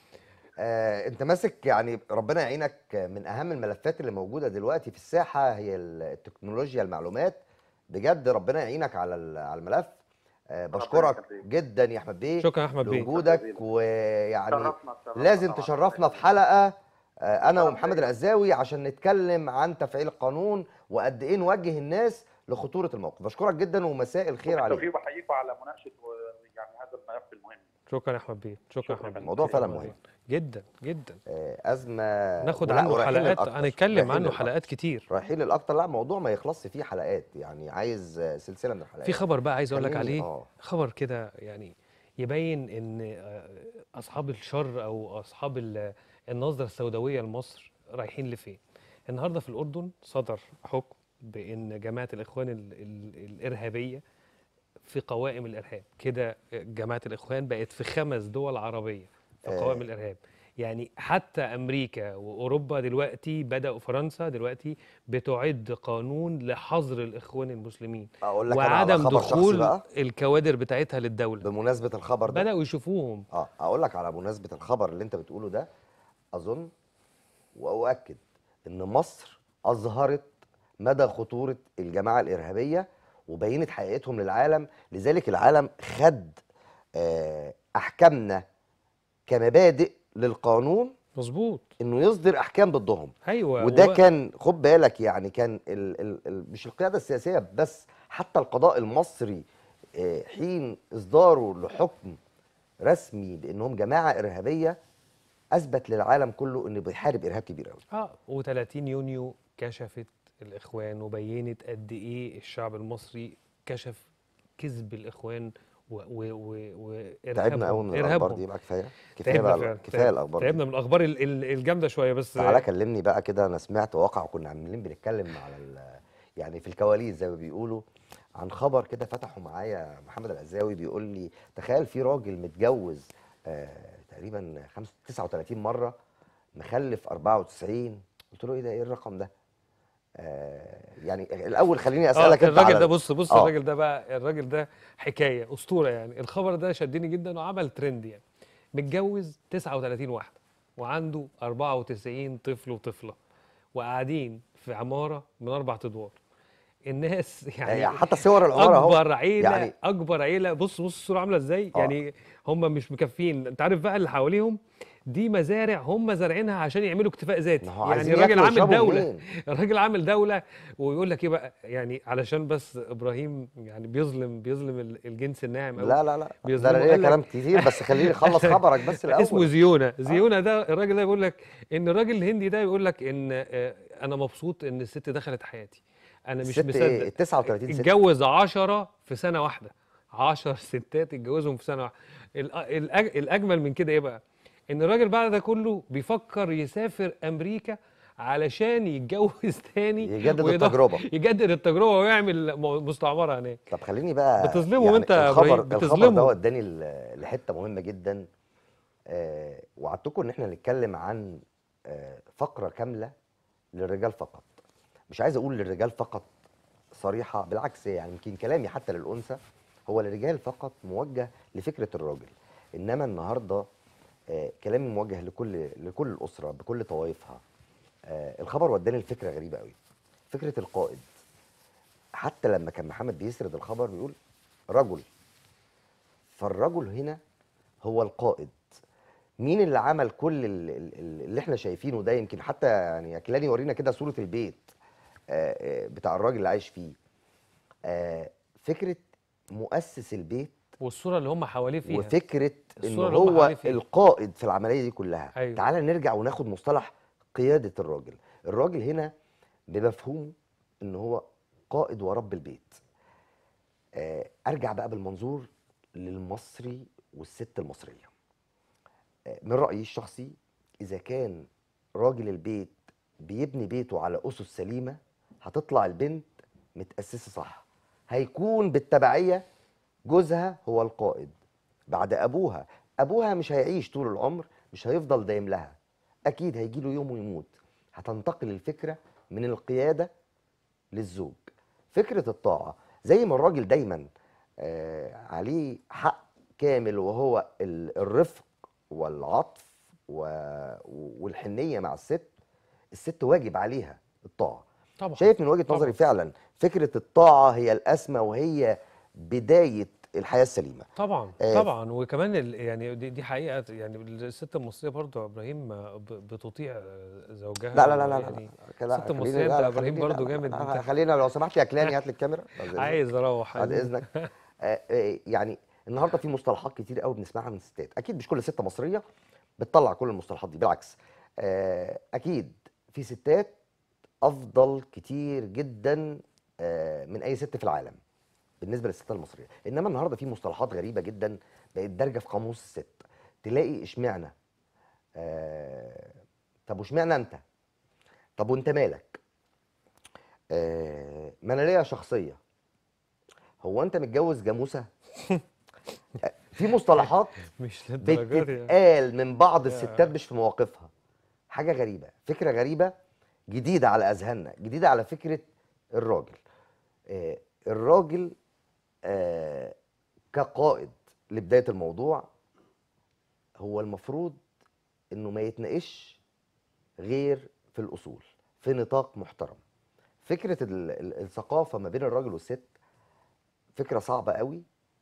آه، انت ماسك يعني ربنا يعينك من اهم الملفات اللي موجوده دلوقتي في الساحه هي التكنولوجيا المعلومات بجد ربنا يعينك على ال- على الملف آه، بشكرك يخليك. جدا يا احمد بيه شكرا يا احمد بيه لوجودك جزيلا. ويعني شرفنا شرفنا لازم طبعاً. تشرفنا في حلقه آه، انا شرف ومحمد ليا. العزاوي عشان نتكلم عن تفعيل القانون وقد ايه نوجه الناس لخطوره الموقف بشكرك جدا ومساء الخير عليك بالتوفيق وبحييكم على مناقشه و- يعني هذا الملف المهم شكرا يا احمد بيه شكرا يا شكراً. احمد بيه الموضوع فعلا شكراً مهم. جدا جدا آه، ازمه ناخد ولا- عنه ورايحين حلقات للأكتر. هنتكلم رايحين عنه للأكتر. حلقات كتير رايحين للاكتر لا موضوع ما يخلصش فيه حلقات يعني عايز آه، سلسله من الحلقات في خبر بقى عايز اقول لك خليني- عليه اه خبر كده يعني يبين ان آه، اصحاب الشر او اصحاب ال- النظره السوداويه لمصر رايحين لفين النهارده في الاردن صدر حكم بان جماعه الاخوان ال ال الارهابيه في قوائم الارهاب كده جماعه الاخوان بقت في خمس دول عربيه في آه. قوائم الارهاب يعني حتى امريكا واوروبا دلوقتي بداوا فرنسا دلوقتي بتعد قانون لحظر الاخوان المسلمين اقول لك انا على وعدم خبر شخصي دخول بقى الكوادر بتاعتها للدوله بمناسبه الخبر ده بداوا يشوفوهم اه اقول لك على مناسبه الخبر اللي انت بتقوله ده اظن واؤكد ان مصر اظهرت مدى خطوره الجماعه الارهابيه وبينت حقيقتهم للعالم لذلك العالم خد آه، احكامنا كمبادئ للقانون مظبوط انه يصدر احكام ضدهم ايوه وده وب- كان خد بالك يعني كان ال ال ال مش القياده السياسيه بس حتى القضاء المصري آه، حين اصداره لحكم رسمي بانهم جماعه ارهابيه اثبت للعالم كله انه بيحارب ارهاب كبير قوي اه و30 يونيو كشفت الاخوان وبينت قد ايه الشعب المصري كشف كذب الاخوان و و و تعبنا قوي من الاخبار إرهابهم. دي بقى كفايه كفايه تعبنا بقى فعلا كفايه تعبنا- الاخبار دي تعبنا من الاخبار ال- ال- الجامده شويه بس تعالى كلمني بقى كده انا سمعت واقع وكنا عاملين بنتكلم على ال- يعني في الكواليس زي ما بيقولوا عن خبر كده فتحوا معايا محمد العزاوي بيقول لي تخيل في راجل متجوز آه تقريبا خمس- 39 مره مخلف 94 قلت له ايه ده ايه الرقم ده آه يعني الاول خليني اه اسالك انت الراجل على ده بص بص آه. الراجل ده بقى الراجل ده حكايه اسطوره يعني الخبر ده شدني جدا وعمل ترند يعني متجوز 39 واحده وعنده 94 طفل وطفله وقاعدين في عماره من اربع ادوار الناس يعني يعني حتى صور العماره اهو اكبر عيله يعني- يعني اكبر عيله بص بص الصوره عامله ازاي آه. يعني هم مش مكفين انت عارف بقى اللي حواليهم دي مزارع هم زارعينها عشان يعملوا اكتفاء ذاتي ما هو يعني عايزين الراجل ياكلوا عامل ويشربوا دوله منين؟ الراجل عامل دوله ويقول لك ايه بقى يعني علشان بس ابراهيم يعني بيظلم بيظلم ال- الجنس الناعم قوي لا لا لا ده بيظلموا. انا ليا قال لك- كلام كتير بس خليني اخلص خبرك بس الاول اسمه زيونا زيونا ده الراجل ده بيقول لك ان الراجل الهندي ده بيقول لك ان آه، انا مبسوط ان الست دخلت حياتي انا مش الست ايه مصدق ال 39 ست اتجوز 10 في سنه واحده 10 ستات اتجوزهم في سنه واحده الأ- الأج- الاجمل من كده ايه بقى ان الراجل بعد ده كله بيفكر يسافر امريكا علشان يتجوز تاني يجدد ويض- التجربة. يجدد التجربه ويعمل م- مستعمره هناك طب خليني بقى بتظلمه انت يا الخبر إبراهيم، الخبر بتظلمه. ده وداني ل- لحته مهمه جدا آه وعدتكم ان احنا نتكلم عن آه فقره كامله للرجال فقط مش عايز اقول للرجال فقط صريحه بالعكس يعني يمكن كلامي حتى للانثى هو للرجال فقط موجه لفكره الراجل انما النهارده آه كلامي موجه لكل لكل الاسره بكل طوائفها آه الخبر وداني لفكره غريبه قوي فكره القائد حتى لما كان محمد بيسرد الخبر بيقول رجل فالرجل هنا هو القائد مين اللي عمل كل ال- ال- ال- اللي احنا شايفينه ده يمكن حتى يعني كلاني يورينا كده صورة البيت آه، آه، بتاع الراجل اللي عايش فيه آه، فكرة مؤسس البيت والصوره اللي هم حواليه فيها وفكرة ان الصورة اللي هم هو حواليه فيها. القائد في العملية دي كلها أيوة. تعال نرجع وناخد مصطلح قيادة الراجل الراجل هنا بمفهوم ان هو قائد ورب البيت آه، ارجع بقى بالمنظور للمصري والست المصرية آه، من رأيي الشخصي اذا كان راجل البيت بيبني بيته على اسس سليمة هتطلع البنت متأسسة صح هيكون بالتبعية جوزها هو القائد بعد ابوها ابوها مش هيعيش طول العمر مش هيفضل دايم لها اكيد هيجي له يوم ويموت هتنتقل الفكره من القياده للزوج فكره الطاعه زي ما الراجل دايما آه عليه حق كامل وهو ال- الرفق والعطف و- والحنيه مع الست الست واجب عليها الطاعه طبعا شايف من وجهه طبعاً. نظري فعلا فكره الطاعه هي الاسمى وهي بدايه الحياه السليمه طبعا آه، طبعا وكمان ال- يعني دي, دي حقيقه يعني الست المصريه برضه يا ابراهيم ب- بتطيع زوجها لا لا لا لا, يعني لا, لا الست المصريه انت يا ابراهيم برضه جامد انت خلينا لو سمحت يا كلاني هات لي الكاميرا بعد إذنك. عايز اروح بعد اذنك آه، آه، يعني النهارده في مصطلحات كتير قوي بنسمعها من الستات اكيد مش كل ست مصريه بتطلع كل المصطلحات دي بالعكس آه، اكيد في ستات افضل كتير جدا آه، من اي ست في العالم بالنسبه للستات المصريه انما النهارده في مصطلحات غريبه جدا بقت دارجه في قاموس الست تلاقي اشمعنى آه، طب واشمعنى انت طب وانت مالك آه، ما انا ليا شخصيه هو انت متجوز جاموسه في مصطلحات مش للدرجه دي يعني. بتتقال من بعض يا. الستات مش في مواقفها حاجه غريبه فكره غريبه جديده على اذهاننا جديده على فكره الراجل آه الراجل آه كقائد لبدايه الموضوع هو المفروض انه ما يتناقش غير في الاصول في نطاق محترم فكره ال- ال- الثقافه ما بين الراجل والست فكره صعبه قوي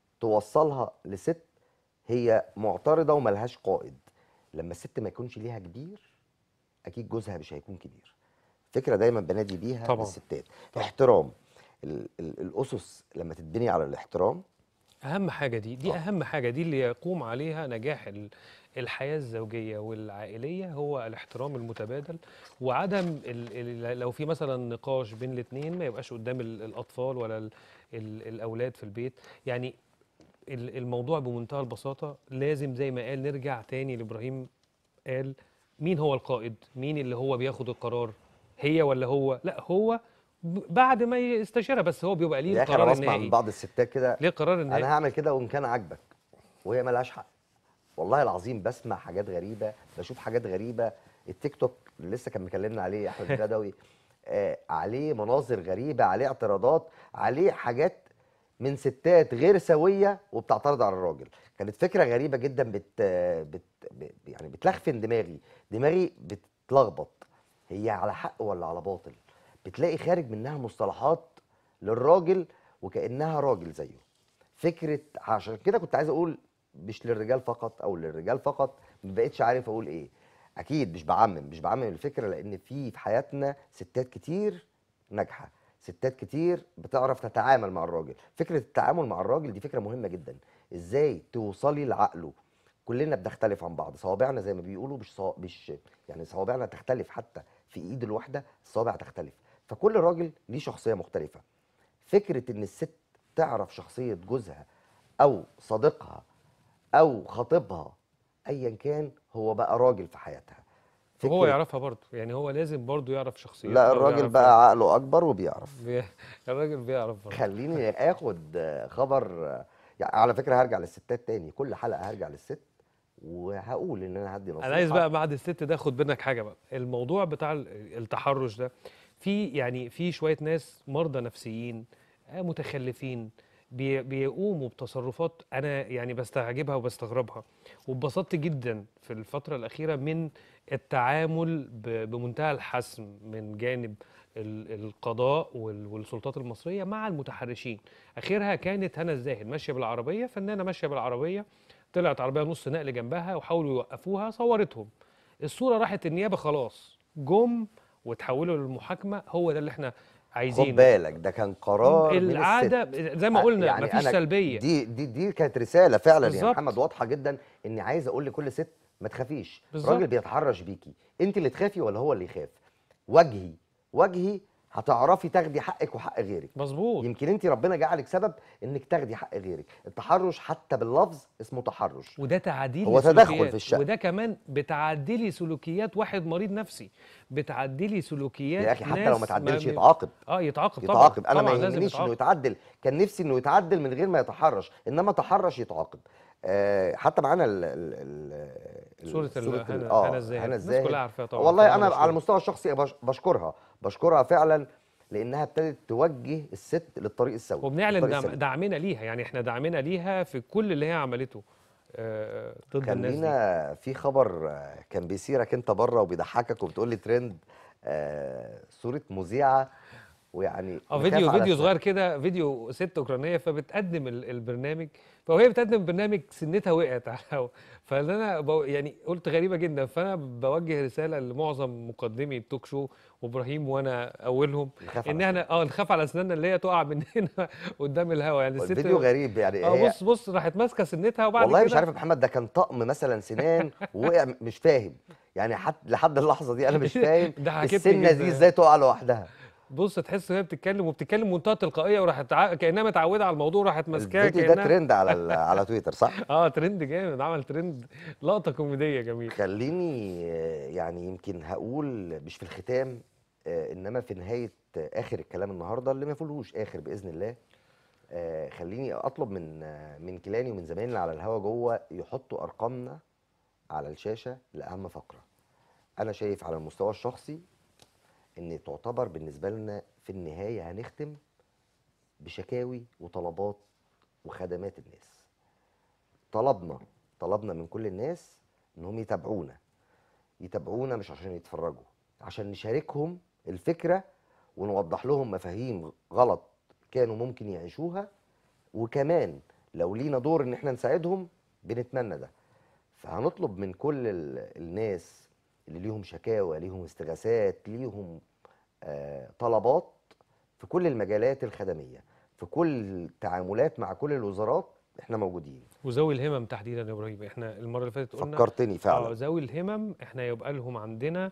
توصلها لست هي معترضه وملهاش قائد لما الست ما يكونش ليها كبير اكيد جوزها مش هيكون كبير فكره دايما بنادي بيها طبعاً. للستات احترام ال ال الاسس لما تتبني على الاحترام اهم حاجه دي دي آه. اهم حاجه دي اللي يقوم عليها نجاح ال- الحياه الزوجيه والعائليه هو الاحترام المتبادل وعدم ال ال لو في مثلا نقاش بين الاثنين ما يبقاش قدام ال- الاطفال ولا ال ال الاولاد في البيت يعني ال- الموضوع بمنتهى البساطه لازم زي ما قال نرجع تاني لابراهيم قال مين هو القائد مين اللي هو بياخد القرار هي ولا هو لا هو ب- بعد ما يستشيرها بس هو بيبقى ليه يا اخي انا القرار بسمع من النهائي بعض الستات كده ليه القرار النهائي انا هعمل كده وان كان عاجبك وهي ملهاش حق والله العظيم بسمع حاجات غريبه بشوف حاجات غريبه التيك توك اللي لسه كان مكلمنا عليه احمد البدوي آه عليه مناظر غريبه عليه اعتراضات عليه حاجات من ستات غير سويه وبتعترض على الراجل كانت فكره غريبه جدا بت, بت ب- يعني بتلخفن دماغي دماغي بتتلخبط هي على حق ولا على باطل بتلاقي خارج منها مصطلحات للراجل وكانها راجل زيه فكره عشان كده كنت عايز اقول مش للرجال فقط او للرجال فقط ما بقتش عارف اقول ايه اكيد مش بعمم مش بعمم الفكره لان في في حياتنا ستات كتير ناجحه ستات كتير بتعرف تتعامل مع الراجل فكره التعامل مع الراجل دي فكره مهمه جدا ازاي توصلي لعقله كلنا بنختلف عن بعض صوابعنا زي ما بيقولوا مش صوا... مش يعني صوابعنا تختلف حتى في ايد الواحده الصوابع تختلف فكل راجل ليه شخصيه مختلفه فكره ان الست تعرف شخصيه جوزها او صديقها او خطيبها ايا كان هو بقى راجل في حياتها هو فكرة- يعرفها برضه يعني هو لازم برضه يعرف شخصيته لا الراجل ويعرف- بقى عقله اكبر وبيعرف بي... الراجل بيعرف برضه خليني اخد خبر يعني على فكره هرجع للستات تاني كل حلقه هرجع للست وهقول ان انا هدي نصيحه انا عايز بقى بعد الست ده خد منك حاجه بقى الموضوع بتاع ال- التحرش ده في يعني في شويه ناس مرضى نفسيين آه، متخلفين بي بيقوموا بتصرفات انا يعني بستعجبها وبستغربها واتبسطت جدا في الفتره الاخيره من التعامل ب- بمنتهى الحسم من جانب ال- القضاء وال- والسلطات المصريه مع المتحرشين اخرها كانت هنا الزاهد ماشيه بالعربيه فنانه ماشيه بالعربيه طلعت عربيه نص نقل جنبها وحاولوا يوقفوها صورتهم الصوره راحت النيابه خلاص جم وتحولوا للمحاكمه هو ده اللي احنا خد عايزينه بالك ده كان قرار من الست العاده زي ما قلنا يعني مفيش أنا سلبيه دي دي دي كانت رساله فعلا يا بالظبط. محمد واضحه جدا اني عايز اقول لكل ست ما تخافيش بالظبط. راجل بيتحرش بيكي انت اللي تخافي ولا هو اللي يخاف وجهي وجهي هتعرفي تاخدي حقك وحق غيرك مظبوط يمكن انت ربنا جعلك سبب انك تاخدي حق غيرك التحرش حتى باللفظ اسمه تحرش وده تعديل هو تدخل لسلوكيات. في الشأن. وده كمان بتعدلي سلوكيات واحد مريض نفسي بتعدلي سلوكيات يا اخي حتى ناس لو ما تعدلش ما- يتعاقب اه يتعاقب طبعا يتعاقب انا ما طبعا لازم يهمنيش انه يتعاقب. يتعدل كان نفسي انه يتعدل من غير ما يتحرش انما تحرش يتعاقب آه حتى معانا ال ال ال صورة ال- صورة هنا- آه، هنا الزاهد. هنا الناس الزاهد كلها عارفاها طبعا والله فنانة انا مشهورة. على المستوى الشخصي بش- بشكرها بشكرها فعلا لانها ابتدت توجه الست للطريق السوي وبنعلن للطريق دعم السليم. دعمنا ليها يعني احنا دعمنا ليها في كل اللي هي عملته آه، ضد الناس دي خلينا في خبر آه، كان بيسيرك انت بره وبيضحكك وبتقول لي ترند آه، صوره مذيعه ويعني اه نخاف فيديو على فيديو اسمها. صغير كده فيديو ست اوكرانيه فبتقدم ال- البرنامج فوهي بتقدم البرنامج سنتها وقعت على الهوا فانا بو يعني قلت غريبه جدا فانا بوجه رساله لمعظم مقدمي التوك شو وابراهيم وانا اولهم نخاف ان على احنا اه نخاف على اسناننا اللي هي تقع مننا قدام الهوا يعني الست الفيديو غريب يعني اه هي بص بص راحت ماسكه سنتها وبعد والله كده مش عارف يا محمد ده كان طقم مثلا سنان ووقع م- مش فاهم يعني حد لحد اللحظه دي انا مش فاهم ضحكتني السنه جدا. دي ازاي تقع لوحدها بص تحس وهي بتتكلم وبتتكلم بمنتهى تلقائيه وراحت ع- كانها متعوده على الموضوع راحت ماسكاها الفيديو ده كانها ترند على ال- على تويتر صح اه ترند جامد عمل ترند لقطه كوميديه جميل خليني آه، يعني يمكن هقول مش في الختام آه، انما في نهايه آه، اخر الكلام النهارده اللي ما فيهوش اخر باذن الله آه خليني اطلب من آه من كيلاني ومن زمايلنا على الهوا جوه يحطوا ارقامنا على الشاشه لاهم فقره انا شايف على المستوى الشخصي ان تعتبر بالنسبه لنا في النهايه هنختم بشكاوي وطلبات وخدمات الناس طلبنا طلبنا من كل الناس انهم يتابعونا يتابعونا مش عشان يتفرجوا عشان نشاركهم الفكره ونوضح لهم مفاهيم غلط كانوا ممكن يعيشوها وكمان لو لينا دور ان احنا نساعدهم بنتمنى ده فهنطلب من كل ال- الناس اللي ليهم شكاوى ليهم استغاثات ليهم آه طلبات في كل المجالات الخدميه في كل التعاملات مع كل الوزارات احنا موجودين وذوي الهمم تحديدا يا ابراهيم احنا المره اللي فاتت قلنا فكرتني اه فعلا ذوي الهمم احنا يبقى لهم عندنا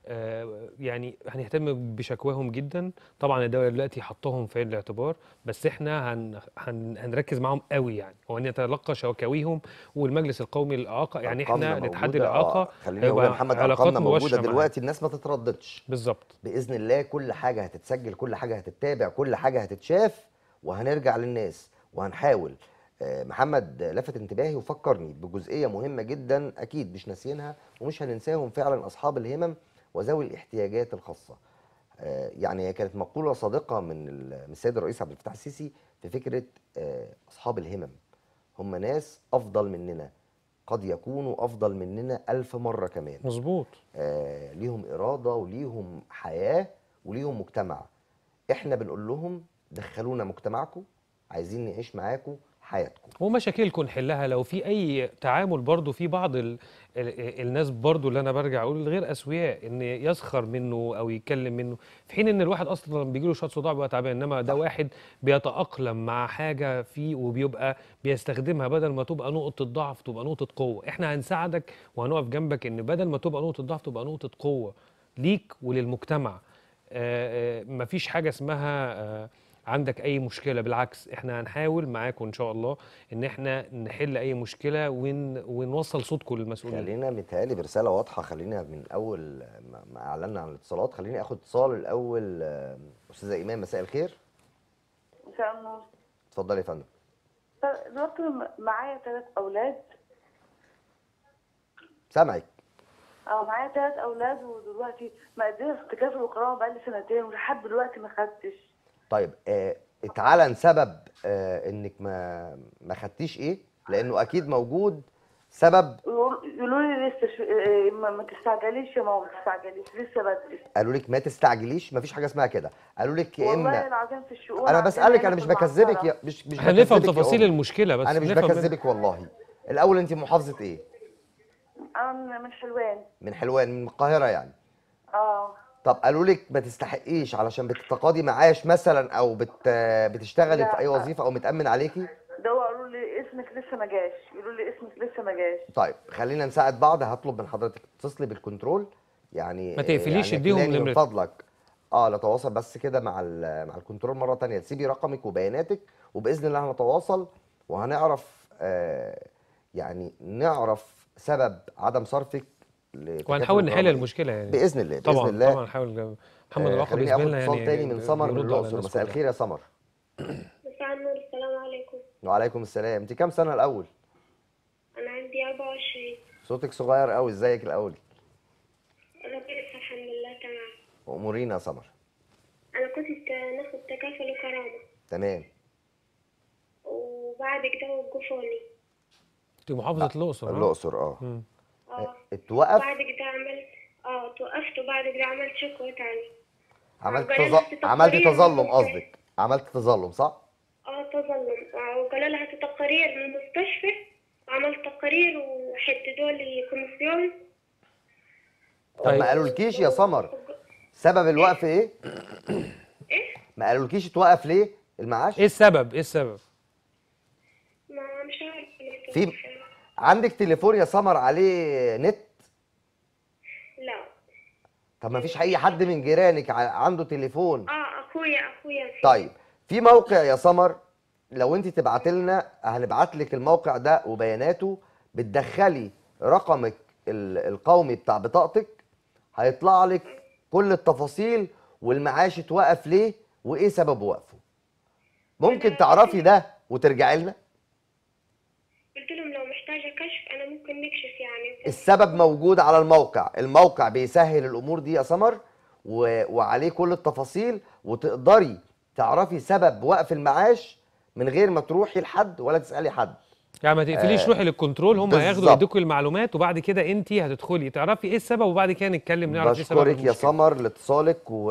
آه يعني هنهتم بشكواهم جدا طبعا الدوله دلوقتي حطهم في عين الاعتبار بس احنا هن هن هنركز معاهم قوي يعني وان يتلقى شكاويهم والمجلس القومي للاعاقه يعني أرقامنا احنا لاتحاد موجودة. الاعاقه آه، خليني اقول يا هيبقى محمد علاقات ارقامنا موجوده مباشرة معاهم. دلوقتي الناس ما تترددش بالظبط باذن الله كل حاجه هتتسجل كل حاجه هتتابع كل حاجه هتتشاف وهنرجع للناس وهنحاول آه، محمد لفت انتباهي وفكرني بجزئيه مهمه جدا اكيد مش ناسيينها ومش هننساهم فعلا اصحاب الهمم وذوي الاحتياجات الخاصه آه، يعني هي كانت مقوله صادقه من ال- من السيد الرئيس عبد الفتاح السيسي في فكره آه، اصحاب الهمم هم ناس افضل مننا قد يكونوا افضل مننا ألف مره كمان مظبوط آه، ليهم إرادة وليهم حياة وليهم مجتمع احنا بنقول لهم دخلونا مجتمعكم عايزين نعيش معاكم حياتكم ومشاكلكم نحلها لو في اي تعامل برضو في بعض ال ال الناس برضو اللي انا برجع اقول الغير اسوياء ان يسخر منه او يتكلم منه في حين ان الواحد اصلا بيجي له شويه صداع بيبقى تعبان انما ده واحد بيتاقلم مع حاجه فيه وبيبقى بيستخدمها بدل ما تبقى نقطه ضعف تبقى نقطه قوه احنا هنساعدك وهنقف جنبك ان بدل ما تبقى نقطه ضعف تبقى نقطه قوه ليك وللمجتمع آه، آه، مفيش حاجه اسمها آه، عندك اي مشكله بالعكس احنا هنحاول معاكم ان شاء الله ان احنا نحل اي مشكله ون... ونوصل صوتكم للمسؤولين خلينا متهيألي برسالة واضحة خلينا من أول ما- ما أعلنا عن الاتصالات خليني آخد اتصال الأول آه، أستاذة إيمان مساء الخير مساء النور اتفضلي يا فندم دلوقتي م- معايا ثلاث أولاد سامعك أو معايا ثلاث أولاد ودلوقتي مقدمة استكافة القراءة بقالي سنتين ولحد دلوقتي ما خدتش طيب آه اتعلن سبب آه إنك ما ما خدتيش إيه لأنه أكيد موجود سبب يقول- يقولوا لي لسه ش... إيه، ما ما تستعجليش يا ماما ما تستعجليش لسه بدري قالوا لك ما تستعجليش مفيش حاجة اسمها كده قالوا لك يا والله إما العظيم في الشؤون انا عندنا بسالك هنا انا مش في بكذبك المعسكرة. يا مش مش احنا نفهم بكذبك يا تفاصيل أم. المشكله بس انا مش نفهم منها. بكذبك والله الاول انت محافظه ايه أنا من- من حلوان من حلوان من القاهره يعني اه طب قالوا لك ما تستحقيش علشان بتتقاضي معاش مثلا او بت بتشتغلي لا. في اي وظيفه او متامن عليكي ده هو قالوا لي اسمك لسه ما جاش يقولوا لي اسمك لسه ما جاش طيب خلينا نساعد بعض هطلب من حضرتك تتصلي بالكنترول يعني ما تقفليش، يعني اديهم كلاني من نمرتك. فضلك اه نتواصل بس كده مع ال- مع الكنترول مره تانية تسيبي رقمك وبياناتك وباذن الله هنتواصل وهنعرف آه يعني نعرف سبب عدم صرفك لتكافل وهنحاول نحل الغرامة دي. المشكله يعني باذن الله باذن طبعا الله طبعا نحاول محمد آه الواقع خليني بالنسبه اخد لنا اتصال يعني تاني من سمر من بيرد على الاقصر الناس مساء كلها. الخير يا سمر مساء النور السلام عليكم وعليكم السلام انت كام سنه الاول أنا عندي 24 صوتك صغير قوي ازيك الاول أنا كويسة الحمد لله تمام امورينا يا سمر أنا كنت ناخد تكافل وكرامة تمام وبعد كده وقفوني انت محافظه الاقصر ها؟ الاقصر اه مم. اه اتوقف بعد كده عملت اه توقفت وبعد كده عملت شكوى تاني عملت عملنا تظ... تقارير عملت تظلم من قصدك عملت تظلم صح اه تظلم آه، وقالوا لها هاتي تقارير من المستشفى عملت تقارير وحددوا لي كوميسيون طب طيب. ما قالولكيش يا سمر سبب الوقف ايه ايه ما قالولكيش اتوقف ليه المعاش ايه السبب ايه السبب ما مش عارفة في عندك تليفون يا سمر عليه نت لا طب ما فيش اي حد من جيرانك ع- عنده تليفون اه اخويا اخويا في طيب في موقع يا سمر لو انت تبعت لنا هنبعت لك الموقع ده وبياناته بتدخلي رقمك ال- القومي بتاع بطاقتك هيطلع لك كل التفاصيل والمعاش اتوقف ليه وايه سبب وقفه ممكن أنا تعرفي قلت- ده وترجعي لنا قلت لهم لو محتاجة كشف أنا ممكن نكشف يعني السبب موجود على الموقع الموقع بيسهل الامور دي يا سمر و... وعليه كل التفاصيل وتقدري تعرفي سبب وقف المعاش من غير ما تروحي لحد ولا تسالي حد يعني ما تقفليش آه، روحي للكنترول هم هياخدوا بالظبط. يدوكوا المعلومات وبعد كده انت هتدخلي تعرفي ايه السبب وبعد كده نتكلم نعرف ايه سبب بشكرك يا المشكلة. سمر لاتصالك و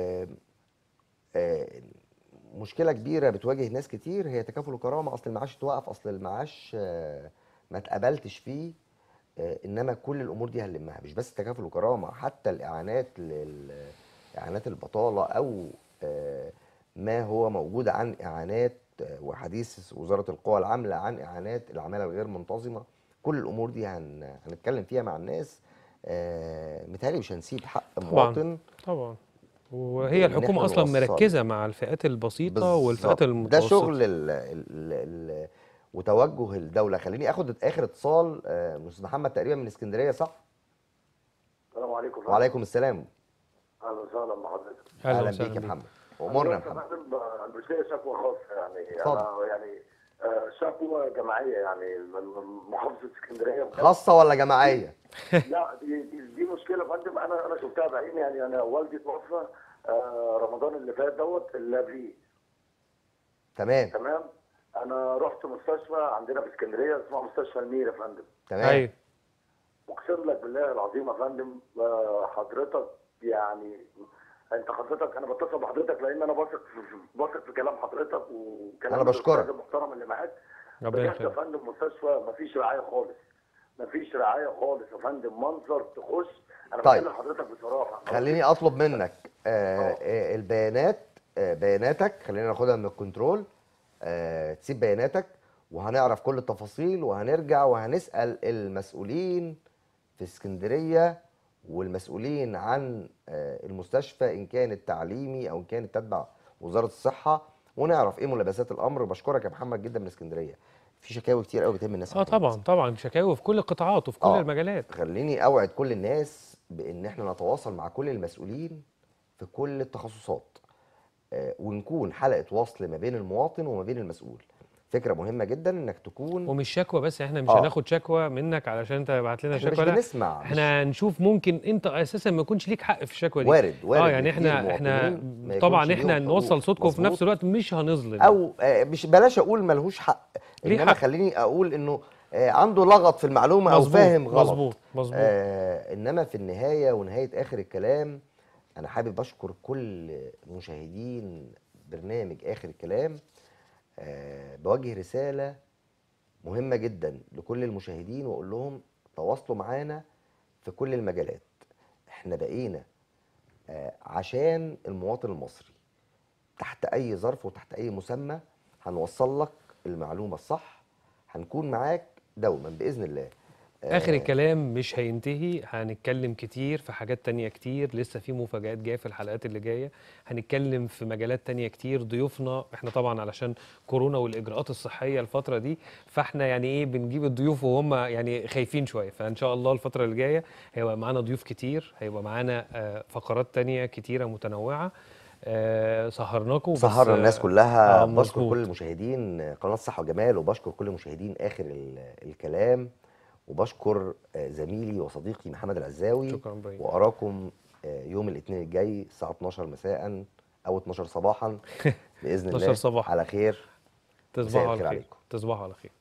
آه، مشكله كبيره بتواجه ناس كتير هي تكافل وكرامه اصل المعاش اتوقف اصل المعاش آه، ما اتقبلتش فيه آه، انما كل الامور دي هنلمها مش بس تكافل وكرامه حتى الاعانات لل اعانات البطاله او آه، ما هو موجود عن اعانات آه، وحديث وزاره القوى العامله عن اعانات العماله الغير منتظمه كل الامور دي هن... هنتكلم فيها مع الناس آه، متهيألي مش هنسيب حق طبعاً. مواطن طبعا بإن وهي الحكومه إحنا اصلا نوصل. مركزه مع الفئات البسيطه والفئات بالظبط. ده المتوسطه شغل ال ال ال وتوجه الدوله خليني اخد اخر اتصال آه، استاذ محمد تقريبا من اسكندريه صح السلام عليكم وعليكم السلام اهلا وسهلا بحضرتك اهلا وسهلا بيك يا بيك. محمد امورنا يا أنا محمد فندم مش ليا شكوى خاصه يعني اتفضل. انا يعني آه، شكوى جماعيه يعني من من محافظه اسكندريه بجد. خاصه ولا جماعيه لا دي, دي, دي مشكله يا فندم انا انا شفتها بعيني يعني انا والدي توفى آه، رمضان اللي فات دوت اللي قبليه تمام تمام انا رحت مستشفى عندنا في اسكندريه اسمها مستشفى المير يا فندم تمام ايوه اقسم لك بالله العظيم يا فندم آه، حضرتك يعني انت حضرتك انا بتصل بحضرتك لان انا بثق في- بثق في كلام حضرتك وكلام أنا بشكرك. الأستاذ المحترم اللي معاك ربنا بجد يا يخليك فندم مستشفى مفيش رعايه خالص مفيش رعايه خالص يا فندم منظر تخش انا طيب. بكلم حضرتك بصراحه خليني اطلب منك آه آه البيانات آه بياناتك خلينا ناخدها من الكنترول آه تسيب بياناتك وهنعرف كل التفاصيل وهنرجع وهنسال المسؤولين في اسكندريه والمسؤولين عن آه المستشفى ان كان التعليمي او ان كانت تتبع وزاره الصحه ونعرف ايه ملابسات الامر بشكرك يا محمد جدا من اسكندريه في شكاوي كتير قوي بتهم الناس يا اه محمد. طبعا طبعا شكاوي في كل القطاعات وفي كل آه. المجالات خليني اوعد كل الناس بان احنا نتواصل مع كل المسؤولين في كل التخصصات آه، ونكون حلقه وصل ما بين المواطن وما بين المسؤول فكره مهمه جدا انك تكون ومش شكوى بس احنا مش آه. هناخد شكوى منك علشان انت بعت لنا احنا مش شكوى لا بنسمع مش احنا هنشوف ممكن انت اساسا ما يكونش ليك حق في الشكوى دي وارد وارد اه يعني كتير احنا احنا مواطنين ما طبعا يكونش احنا ليهم حقوق. نوصل صوتكم وفي نفس مظبوط. الوقت مش هنظلم او آه، مش بلاش اقول ملهوش حق ليه انما حق. خليني اقول انه آه، عنده لغط في المعلومه او مظبوط فاهم غلط مظبوط مظبوط آه انما في النهايه ونهايه اخر الكلام انا حابب اشكر كل مشاهدين برنامج اخر الكلام آه بوجه رساله مهمه جدا لكل المشاهدين واقول لهم تواصلوا معانا في كل المجالات احنا بقينا آه عشان المواطن المصري تحت اي ظرف وتحت اي مسمى هنوصل لك المعلومه الصح هنكون معاك دوما باذن الله اخر آه، الكلام مش هينتهي هنتكلم كتير في حاجات تانية كتير لسه في مفاجآت جايه في الحلقات اللي جايه هنتكلم في مجالات تانية كتير ضيوفنا احنا طبعا علشان كورونا والاجراءات الصحيه الفتره دي فاحنا يعني ايه بنجيب الضيوف وهم يعني خايفين شويه فان شاء الله الفتره اللي جايه هيبقى معانا ضيوف كتير هيبقى معانا آه، فقرات تانية كتيره متنوعه آه، سهرناكم بس، سهرنا آه، الناس كلها آه، بشكر مظبوط. كل المشاهدين قناه صحه وجمال وبشكر كل مشاهدين اخر ال- الكلام وبشكر آه، زميلي وصديقي محمد العزاوي شكرا ابراهيم واراكم آه، يوم الاثنين الجاي الساعه 12 مساء او 12 صباحا باذن 12 الله صباحا. على خير تصبحوا الخير على خير عليكم. تصبحوا على خير